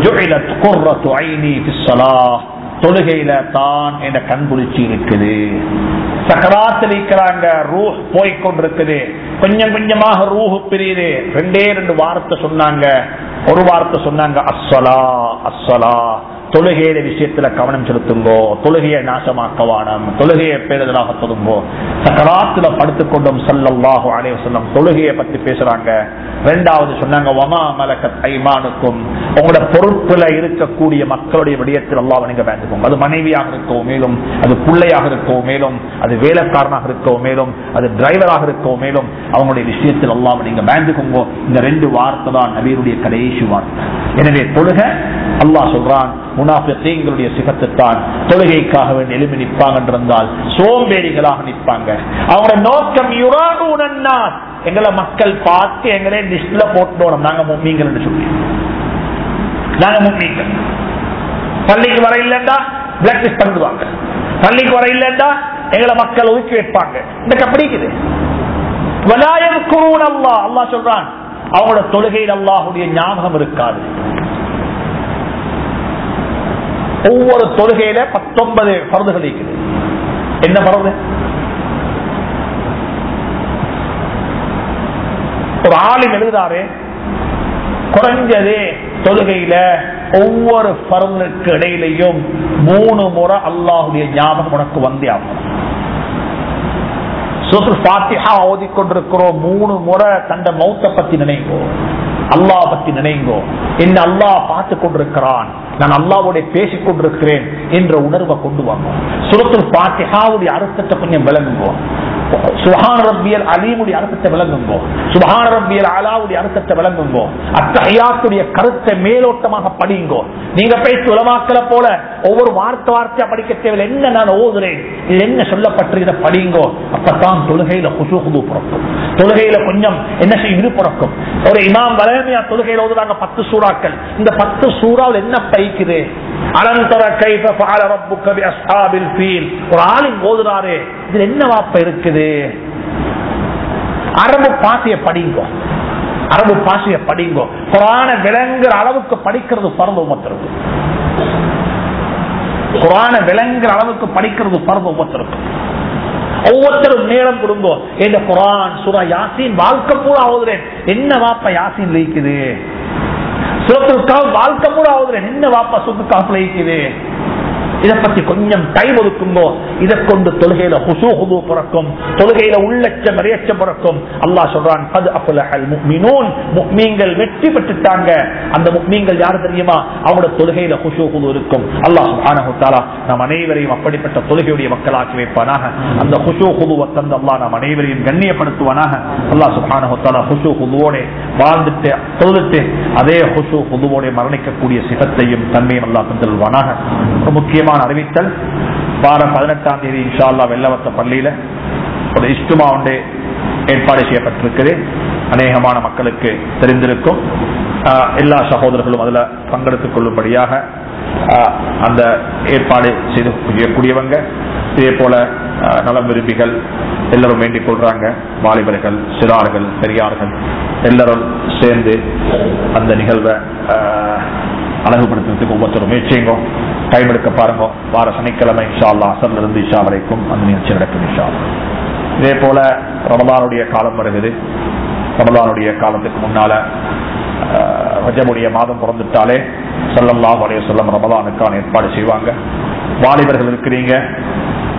தொழுகையில தான் என்ற கண்குளிர்ச்சி இருக்குது சக்கராத்தில் இருக்கிறாங்க ரூஹ் போய்கொண்டிருக்குது கொஞ்சம் கொஞ்சமாக ரூஹு பிரியுது ரெண்டே ரெண்டு வார்த்தை சொன்னாங்க ஒரு வார்த்தை சொன்னாங்க அஸ்வலா அஸ்வலா தொழுகையில விஷயத்துல கவனம் செலுத்துங்கோ தொழுகையை நாசமாக்கவானம் தொழுகையை பேருதலாக தொழுங்கோ சக்கராத்துல படுத்துக்கொண்டும் சல்லல்லாஹு அலைய சொல்லம் தொழுகையை பத்தி பேசுறாங்க ரெண்டாவது சொன்னாங்க வமா மலக்கத் ஐமானுக்கும் உங்களோட பொறுப்புல இருக்கக்கூடிய மக்களுடைய விடயத்தில் அல்லாஹ் நீங்க வேண்டுவோம் அது மனைவியாக இருக்கோ மேலும் அது பிள்ளையாக இருக்கோ மேலும் அது வேலைக்காரனாக இருக்கோ மேலும் அது டிரைவராக இருக்கோ மேலும் அவங்களுடைய விஷயத்தில் அல்லாஹ் நீங்க வேண்டுகோங்கோ இந்த ரெண்டு வார்த்தை தான் நபீருடைய கடைசி வார்த்தை எனவே தொழுக அல்லாஹ் சொல்றான் முனாஃபிகளுடைய சிகத்துத்தான் தொழுகைக்காக வேண்டி எழுப்பி நிற்பாங்க என்றிருந்தால் சோம்பேறிகளாக நிற்பாங்க அவங்களோட நோக்கம் யுரானூனா எங்களை மக்கள் பார்த்து எங்களே லிஸ்ட்ல போட்டோம் நாங்க மும்மீங்கள் என்று சொல்லி நாங்க மும்மீங்கள் பள்ளிக்கு வர இல்லைண்டா பிளாக் லிஸ்ட் பண்ணிடுவாங்க பள்ளிக்கு வர இல்லைண்டா எங்களை மக்கள் ஒதுக்கி வைப்பாங்க இந்த கப்படிக்குது வலாயம் குருவன் அல்லா அல்லா சொல்றான் அவங்களோட தொழுகையில் அல்லாஹுடைய ஞாபகம் இருக்காது ஒவ்வொரு தொழுகையில பத்தொன்பது பருதுகள் இருக்குது என்ன பருது ஒரு ஆளின் எழுதுறாரு குறைஞ்சது தொழுகையில ஒவ்வொரு பருவனுக்கு இடையிலையும் மூணு முறை அல்லாஹுடைய ஞாபகம் உனக்கு வந்தே ஆகும் ஓதிக்கொண்டிருக்கிறோம் மூணு முறை தந்த மௌத்த பத்தி நினைங்கோ அல்லா பத்தி நினைங்கோ என்ன அல்லாஹ் பார்த்து கொண்டிருக்கிறான் நான் அல்லாவோட பேசிக் கொண்டிருக்கிறேன் என்ற உணர்வை கொண்டு வாங்க சுரத்தில் பாத்தியாவுடைய அர்த்தத்தை கொஞ்சம் விளங்குங்கோ சுஹான ரப்பியல் அலீமுடைய அர்த்தத்தை விளங்குங்கோ சுஹான ரப்பியல் அலாவுடைய அர்த்தத்தை விளங்குங்கோ அத்தகையாத்துடைய கருத்தை மேலோட்டமாக படிங்கோ நீங்க பேசி உலமாக்கல போல ஒவ்வொரு வார்த்தை வார்த்தையா படிக்க தேவையில்லை என்ன நான் ஓதுறேன் இது என்ன சொல்லப்பட்டு இதை படிங்கோ அப்பதான் தொழுகையில குசு குது பிறக்கும் தொழுகையில கொஞ்சம் என்ன செய்யும் இது பிறக்கும் ஒரு இமாம் வளமையா தொழுகையில ஓதுறாங்க பத்து சூறாக்கள் இந்த பத்து சூறாவில் என்ன பைக்குது அலந்தர கைஃப ஃபஅல ரப்புக்க பி அஸ்ஹாபில் ஃபீல் ஒரு ஆளின் ஓதுறாரு இதுல என்ன வாப்ப இருக்குது அரபு பாசிய படிங்கோ அரபு பாசிய படிங்கோ குரான விளங்குற அளவுக்கு படிக்கிறது பரந்த உமத்திருக்கு குரான விளங்குற அளவுக்கு படிக்கிறது பரந்த உமத்திருக்கு ஒவ்வொருத்தரும் நேரம் கொடுங்கோ இந்த குரான் சுரா யாசின் வாழ்க்கை பூரா ஆகுதுறேன் என்ன வாப்பா யாசின் லயிக்குது சுரத்துக்காக வாழ்க்கை பூரா ஆகுதுறேன் என்ன வாப்பா சுத்துக்காக லயிக்குது இதை பத்தி கொஞ்சம் டைம் ஒதுக்குங்கோ இதை கொண்டு தொழுகையில ஹுசு ஹுது பிறக்கும் தொழுகையில உள்ளச்சம் இறையச்சம் பிறக்கும் அல்லாஹ் சொல்றான் அது அப்புலஹல் முக்மினூன் முக்மீன்கள் வெற்றி பெற்றுட்டாங்க அந்த முக்மீன்கள் யாரு தெரியுமா அவங்களோட தொழுகையில ஹுசு ஹுது இருக்கும் அல்லாஹ் சுப்ஹானஹு தஆலா நம் அனைவரையும் அப்படிப்பட்ட தொழுகையுடைய மக்களாக்கி வைப்பானாக அந்த ஹுசு ஹுதுவை தந்து அல்லாஹ் நம் அனைவரையும் கண்ணியப்படுத்துவானாக அல்லாஹ் சுப்ஹானஹு தஆலா ஹுசு ஹுதுவோட வாழ்ந்துட்டு தொழுதுட்டு அதே ஹுசு ஹுதுவோட மரணிக்கக்கூடிய சிகத்தையும் தன்மையும் அல்லாஹ் தந்துள்வானாக ஒரு முக்கியமான அறிவித்தல் வாரம் பதினெட்டாம் தேதி இன்ஷா அல்லா வெள்ளவத்த பள்ளியில ஒரு இஷ்டுமா ஒன்று ஏற்பாடு செய்யப்பட்டிருக்குது அநேகமான மக்களுக்கு தெரிந்திருக்கும் ஆஹ் எல்லா சகோதரர்களும் அதுல பங்கெடுத்துக் கொள்ளும்படியாக ஆஹ் அந்த ஏற்பாடு செய்து கூடியவங்க இதே போல ஆஹ் நலம் விரும்பிகள் எல்லாரும் வேண்டிக் கொள்றாங்க வாலிபர்கள் சிறார்கள் பெரியார்கள் எல்லாரும் சேர்ந்து அந்த நிகழ்வை ஆஹ் அழகுபடுத்துறதுக்கு ஒவ்வொருத்தரும் முயற்சிங்க டைம் எடுக்க பாருங்க வார சனிக்கிழமை இஷா அல்லா அசர்ல இருந்து இஷா வரைக்கும் அந்த நிகழ்ச்சி நடக்கும் இஷா இதே போல ரமலானுடைய காலம் வருகிறது ரமலானுடைய காலத்துக்கு முன்னால ஆஹ், ரஜமுடைய மாதம் பிறந்துட்டாலே சொல்லலாம் அலைய சொல்லம் ரமலானுக்கான ஏற்பாடு செய்வாங்க வாலிபர்கள் இருக்கிறீங்க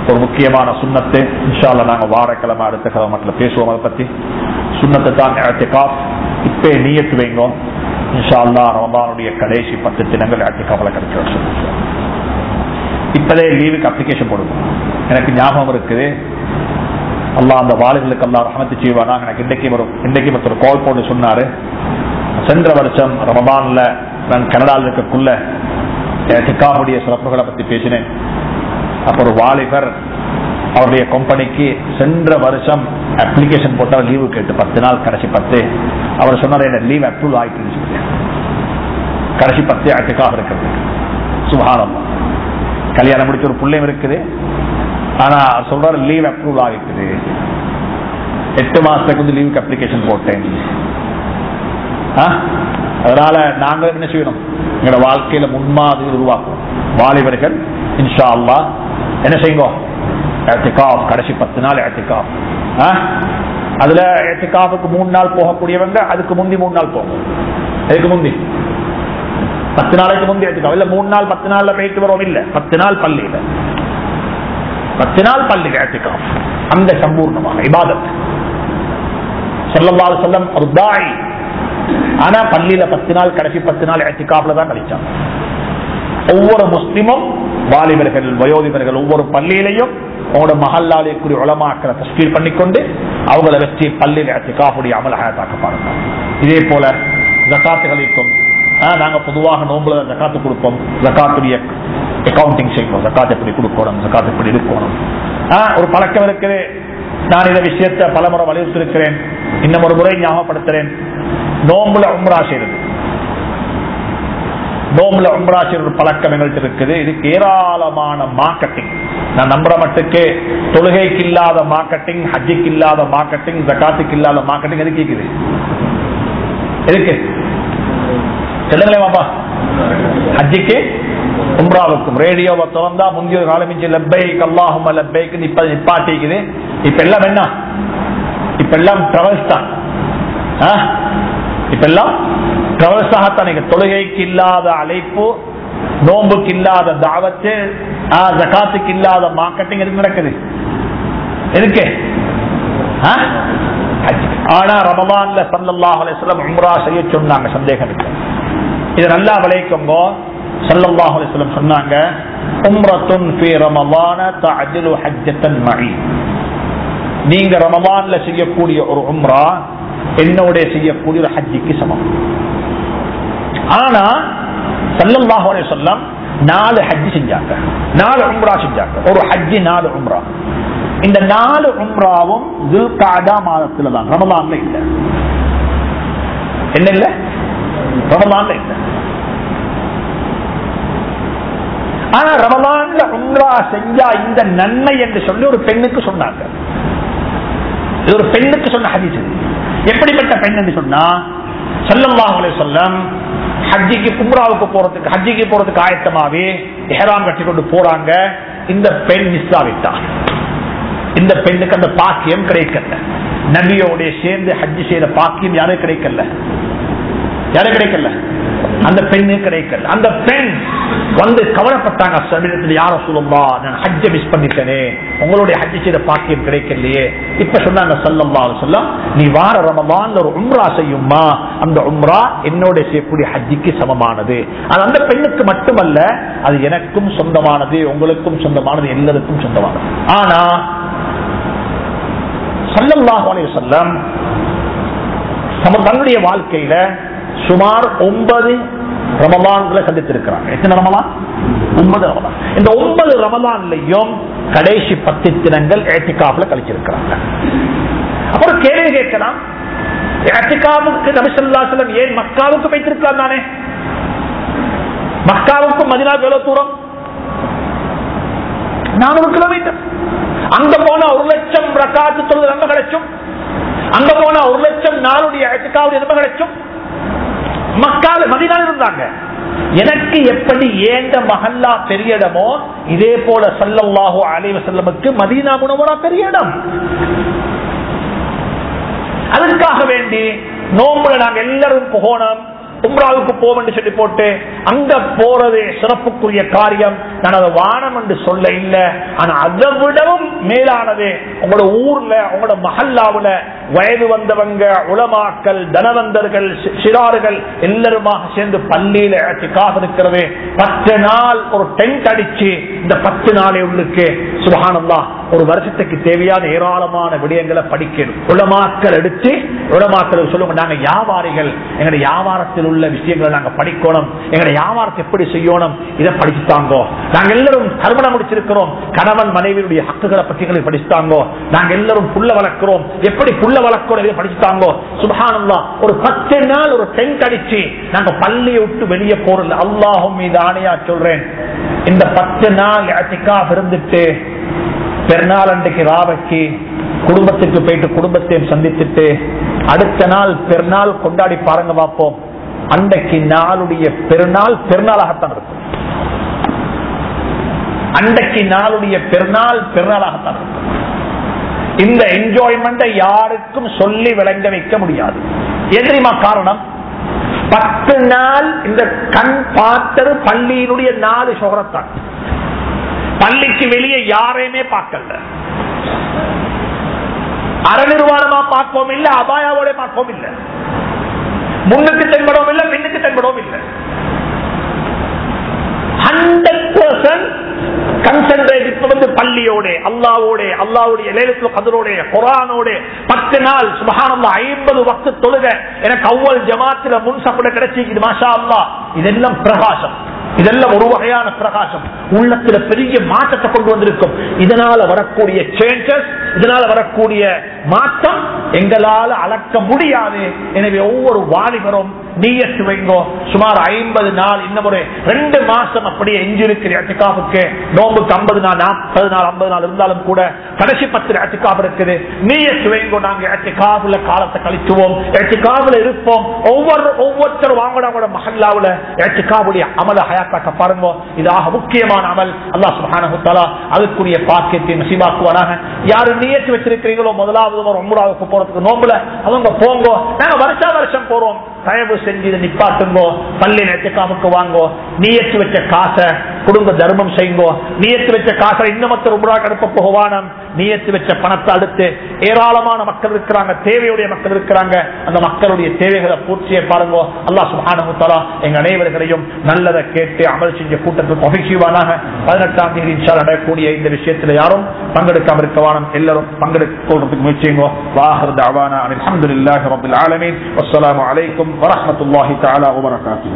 ஒரு முக்கியமான சுண்ணத்து இன்ஷால்ல நாங்க வாரக்கிழமை அடுத்த கிழமத்தில் பேசுவோம் அதை பத்தி சுண்ணத்தை தான் இழத்திகாப் இப்பே நீயத்து வைங்க இன்ஷால்லா ரமதானுடைய கடைசி பத்து தினங்கள் இழத்திகாப்பில் கிடைக்கிற இப்பதே லீவுக்கு அப்ளிகேஷன் போடுங்க எனக்கு ஞாபகம் இருக்குது அல்லாஹ் அந்த வாலிபர்களுக்கு அல்லாஹ் ரஹமத்து செய்வானா எனக்கு இன்றைக்கு ஒரு இன்றைக்கு ஒருத்தர் கால் போட்டு சொன்னாரு சென்ற வருஷம் ரமதான்ல நான் கனடாவில் இருக்கக்குள்ள டிக்காவுடைய சிறப்புகளை பத்தி பேசினேன் அப்ப ஒரு வாலிபர் அவருடைய கம்பெனிக்கு சென்ற வருஷம் அப்ளிகேஷன் போட்டா லீவு கேட்டு பத்து நாள் கடைசி பத்து அவர் சொன்னார் என்ன லீவ் அப்ரூவ் ஆயிட்டு கடைசி பத்து அட்டுக்காக இருக்கிறது சுகானம் கல்யாணம் முடிச்ச ஒரு பிள்ளையும் இருக்குது ஆனா சொல்றாரு லீவ் அப்ரூவ் ஆகிருக்குது எட்டு மாசத்துக்கு வந்து லீவுக்கு அப்ளிகேஷன் போட்டேன் ஆ? அதனால நாங்க என்ன செய்யணும் எங்களோட வாழ்க்கையில முன்மாதிரி உருவாக்கும் வாலிபர்கள் இன்ஷா அல்லா என்ன செய்யுங்க எத்திகாப் கடைசி பத்து நாள் எத்திகாப் அதுல எத்திகாப்புக்கு மூணு நாள் போகக்கூடியவங்க அதுக்கு முந்தி மூணு நாள் போகும் அதுக்கு முந்தி பத்து நாளைக்கு முந்தி எத்திகாப் இல்ல மூணு நாள் பத்து நாள்ல போயிட்டு வரோம் இல்ல பத்து நாள் பள்ளியில பத்து நாள் பள்ளியில எத்திகாப் அந்த சம்பூர்ணமாக இபாதத் சொல்லல்லாஹு செல்லம் ஒரு தாய் ஆனா பள்ளியில பத்து நாள் கடைசி பத்து நாள் எத்திகாப்ல தான் கழிச்சாங்க ஒவ்வொரு முஸ்லிமும் வாலிபர்கள் வயோதிபர்கள் ஒவ்வொரு பள்ளியிலையும் அவங்களோட மகல்லாலேக்குரிய உளமாக்களை தஸ்கீல் பண்ணிக்கொண்டு அவங்கள வச்சு பள்ளியில் எத்திகாப்புடைய அமல் ஹயாத்தாக்க பாருங்க இதே போல ஜக்காத்துகளுக்கும் நாங்க பொதுவாக நோம்புல ஜக்காத்து கொடுப்போம் ஜக்காத்துடைய அக்கௌண்டிங் செய்யணும் ஜக்காத் எப்படி கொடுக்கணும் ஜக்காத் எப்படி இருக்கணும் ஆஹ், ஒரு பழக்கம் இருக்குது நான் இந்த விஷயத்தை பலமுறை வலியுறுத்திருக்கிறேன் இன்னும் ஒரு முறை ஞாபகப்படுத்துறேன் நோம்புல உம்ரா செய்யறது நோம்புல உம்ரா செய்யற ஒரு பழக்கம் எங்கள்கிட்ட இருக்குது இதுக்கு ஏராளமான மார்க்கெட்டிங் நான் நம்புற மட்டுக்கு தொழுகைக்கு இல்லாத மார்க்கெட்டிங் ஹஜ்ஜுக்கு இல்லாத மார்க்கெட்டிங் ஜக்காத்துக்கு இல்லாத மார்க்கெட்டிங் எதுக்கு இருக்குது எதுக்கு சொல்லுங்களேன் பாப்பா ஹஜ்ஜிக்கு உம்ராவுக்கும் ரேடியோவை திறந்தா முந்தைய காலமிச்சு லெப்பைக் அல்லாஹும் லெப்பைக்கு இப்ப நிப்பாட்டிக்குது இப்ப எல்லாம் என்ன இப்ப எல்லாம் டிராவல்ஸ் தான் ஆ? இப்ப எல்லாம் டிராவல்ஸ் ஆகத்தான் நீங்க தொழுகைக்கு இல்லாத அழைப்பு நோம்புக்கு இல்லாத தாவத்து ஆ, ஜகாத்துக்கு இல்லாத மார்க்கெட்டிங் எதுக்கு நடக்குது எதுக்கு ஆ? ஹஜ்ஜுக்கு. ஆனா ரமலான்ல சல்லல்லாஹு அலைஹி வஸல்லம் உம்ரா செய்ய சொன்னாங்க சந்தேகம் இல்லை இது நல்லா விளைவிக்கும்போ சல்லல்லாஹு அலைஹி வஸல்லம் சொன்னாங்க உம்ரத்துன் ஃபீ ரமலான தஅதிலு ஹஜ்ஜத்தன் மஇ நீங்க ரமலான்ல செய்யக்கூடிய ஒரு உம்ரா என்னோட செய்யக்கூடிய ஒரு ஹஜ்ஜிக்கு சமம் ஆனா சல்லல்லாஹு அலைஹி வஸல்லம் நாலு ஹஜ்ஜி செஞ்சாங்க நாலு உம்ரா செஞ்சாங்க ஒரு ஹஜ்ஜி நாலு உம்ரா இந்த நாலு உம்ராவும் துல்காதா மாதத்துல தான் ரமலான்ல இல்ல என்ன இல்ல ரமலான்ல இல்ல ஆனா ரமலான்ல உம்ரா செஞ்சா இந்த நன்மை என்று சொல்லி ஒரு பெண்ணுக்கு சொன்னாங்க இது ஒரு பெண்ணுக்கு சொன்ன ஹதீஸ் இது. எப்படிப்பட்ட பெண் என்று சொன்னா சல்லல்லாஹு அலைஹி வஸல்லம் ஹஜ்ஜிக்கு உம்ராவுக்கு போறதுக்கு ஹஜ்ஜிக்கு போறதுக்கு ஆயத்தமாவே எஹராம் கட்டி கொண்டு போறாங்க இந்த பெண் மிஸ் ஆவிட்டா இந்த பெண்ணுக்கு அந்த பாக்கியம் கிடைக்கல நபியோட சேர்ந்து ஹஜ்ஜி செய்த பாக்கியம் யாரும் கிடைக்கல யாரும் கிடைக்கல அந்த பெண்ணு கிடைக்கல அந்த பெண் வந்து கவலைப்பட்டாங்க சமீபத்தில் யார சொல்லும்பா நான் ஹஜ்ஜ மிஸ் பண்ணிட்டேனே உங்களுடைய ஹஜ்ஜி செய்த பாக்கியம் கிடைக்கலையே இப்ப சொன்னாங்க சல்லம்மா சொல்லம் நீ வார ரமதான் ஒரு உம்ரா செய்யுமா அந்த உம்ரா என்னோட செய்யக்கூடிய ஹஜ்ஜிக்கு சமமானது அது அந்த பெண்ணுக்கு மட்டுமல்ல அது எனக்கும் சொந்தமானது உங்களுக்கும் சொந்தமானது எல்லாருக்கும் சொந்தமானது ஆனா சல்லல்லாஹு அலைஹி வஸல்லம் நம்ம தன்னுடைய வாழ்க்கையில சுமார் ஒன்பது ரமலான்களை சந்தித்திருக்கிறாங்க எத்தனை ரமலான் ஒன்பது ரமலான் இந்த ஒன்பது ரமலான்லையும் கடைசி பத்து தினங்கள் ஏட்டிகாப்ல கழிச்சிருக்கிறாங்க அப்புறம் கேள்வி கேட்கலாம் ஏட்டிகாவுக்கு நபிசல்லாசலம் ஏன் மக்காவுக்கு வைத்திருக்கலாம் தானே மக்காவுக்கும் மதினாவுக்கு எவ்வளவு தூரம் நானூறு கிலோமீட்டர் அங்க போனா ஒரு லட்சம் ரக்காத்து தொழுது நம்ப கிடைச்சும் அங்க போனா ஒரு லட்சம் நாளுடைய அழைத்துக்காவுடைய நம்ப கிடைச்சும் மக்கள் மதினால் இருந்தாங்க எனக்கு எப்படி ஏந்த மகல்லா பெரிய இடமோ இதே போல சல்லல்லாஹு அலைவ செல்லமுக்கு மதீனா முனவரா பெரிய இடம் அதுக்காக வேண்டி நோம்புல நாங்க எல்லாரும் போகணும் உம்ராவுக்கு போவென்று சொல்லி போட்டு அங்க போறது சிறப்புக்குரிய காரியம் நான் அதை வானம் என்று சொல்ல இல்லை ஆனா அதை விடவும் மேலானது உங்களோட ஊர்ல உங்களோட மஹல்லாவுல வயது வந்தவங்க உளமாக்கல் தனவந்தர்கள் சி- சிறார்கள் எல்லாருமாக சேர்ந்து பள்ளியில காசு இருக்கிறது பத்து நாள் ஒரு டென்ட் அடிச்சு இந்த பத்து நாளை உள்ளுக்கு சுபஹானல்லா ஒரு வருஷத்துக்கு தேவையான ஏராளமான விடயங்களை படிக்கணும் உளமாக்கல் எடுத்து உளமாக்கல் சொல்லுங்க நாங்க வியாபாரிகள் எங்களுடைய வியாபாரத்தில் உள்ள விஷயங்களை நாங்க படிக்கணும் எங்களுடைய வியாபாரத்தை எப்படி செய்யணும் இதை படிச்சுட்டாங்கோ நாங்க எல்லாரும் கருமணம் முடிச்சிருக்கிறோம் கணவன் மனைவியுடைய ஹக்குகளை பற்றிகளை படிச்சுட்டாங்கோ நாங்க எல்லாரும் புள்ள வளர்க்கிறோம் எப்படி புள்ள வளர்க்கிறோம் இதை படிச்சுட்டாங்கோ சுபஹானல்லா ஒரு பத்து நாள் ஒரு டென்ட் அடிச்சு நாங்க பள்ளியை விட்டு வெளியே போறல அல்லாஹும் மீது ஆணையா சொல்றேன் இந்த பத்து நாள் அத்திக்கா இருந்துட்டு பெருநாள் அன்றைக்கு ராவைக்கு குடும்பத்துக்கு போயிட்டு குடும்பத்தையும் சந்தித்துட்டு அடுத்த நாள் பெருநாள் கொண்டாடி பாருங்க பார்ப்போம் அன்றைக்கு நாளுடைய பெருநாள் பெருநாளாகத்தான் இருக்கும் அன்றைக்கு நாளுடைய பெருநாள் பெருநாளாகத்தான் இருக்கும் இந்த என்ஜாய்மெண்ட்டை யாருக்கும் சொல்லி விளங்க வைக்க முடியாது ஏன் தெரியுமா காரணம் பத்து நாள் இந்த கண் பார்த்தது பள்ளியினுடைய நாலு சோகரத்தான் பள்ளிக்கு வெளியே யாரையுமே பார்க்கல அறநிர்வாணமா பார்ப்போம் இல்ல அபாயாவோட பார்ப்போம் இல்ல முன்னுக்கு தென்படவும் இல்ல பின்னுக்கு தென்படவும் இல்ல ஹண்ட்ரட் பர்சன்ட் கன்சன்ட்ரேட் இப்ப வந்து பள்ளியோட அல்லாவோட அல்லாவுடைய லேலத்துல கதரோட குரானோட பத்து நாள் சுபகானந்தா ஐம்பது வக்து தொழுக எனக்கு அவ்வளவு ஜமாத்துல முன் சப்பட கிடைச்சிக்குது மாஷா அல்லா இதெல்லாம் பிரகாசம் இதெல்லாம் ஒரு வகையான பிரகாசம் உள்ளத்துல பெரிய மாற்றத்தை கொண்டு வந்திருக்கும் இதனால வரக்கூடிய சேஞ்சஸ் இதனால வரக்கூடிய மாற்றம் எங்களால அளக்க முடியாது எனவே ஒவ்வொரு வாலிபரும் நீயத்து வைங்கோ சுமார் ஐம்பது நாள் இன்னும் ஒரு ரெண்டு மாசம் அப்படியே எஞ்சிருக்கிற அத்திகாவுக்கு நோம்புக்கு ஐம்பது நாள் நாற்பது நாள் ஐம்பது நாள் இருந்தாலும் கூட கடைசி பத்து அத்திகாப் இருக்குது நீயத்து வைங்கோ நாங்க அத்திகாவுல காலத்தை கழிச்சுவோம் அத்திகாவுல இருப்போம் ஒவ்வொரு ஒவ்வொருத்தரும் வாங்கினவங்களோட மஹல்லாவுல அத்திகாவுடைய அமல ஹயாத்தாக்க பாருங்க இது ஆக முக்கியமான அமல் அல்லாஹ் சுப்ஹானஹு தஆலா அதுக்குரிய பாக்கியத்தை நசீபாக்குவானாக யாரு நீயத்து வச்சிருக்கிறீங்களோ முதலாவது ஒரு ஒன்பதாவுக்கு போறதுக்கு நோம்புல அவங்க போங்க நாங்க வருஷா வருஷம் போறோம் தயவு செஞ்சு இதை நிப்பாட்டுங்கோ பள்ளி நெத்துக்காமுக்கு வாங்கோ நீயத்து வச்ச காசை குடும்ப தர்மம் செய்யுங்கோ நீயத்து வச்ச காசை இன்னமத்த ரொம்ப அனுப்ப போகவானம் நீயத்து வச்ச பணத்தை அடுத்து ஏராளமான மக்கள் இருக்கிறாங்க தேவையுடைய மக்கள் இருக்கிறாங்க அந்த மக்களுடைய தேவைகளை பூர்த்தியை பாருங்க அல்லாஹ் சுப்ஹானஹு தஆலா எங்க அனைவர்களையும் நல்லதை கேட்டு அமல் செஞ்ச கூட்டத்துக்கு மகிழ்ச்சிவானாக பதினெட்டாம் தேதி இன்ஷா நடக்கக்கூடிய இந்த விஷயத்துல யாரும் பங்கெடுக்காம இருக்கவானம் எல்லாரும் பங்கெடுக்கிறதுக்கு முயற்சிங்கோ வாஹர் தவானா அல்ஹம்துலில்லாஹி ரப்பில் ஆலமீன் வஸ்ஸலாமு அலைக்கும் வரஹ்மத்துல்லாஹி தஆலா வபரகாத்துஹு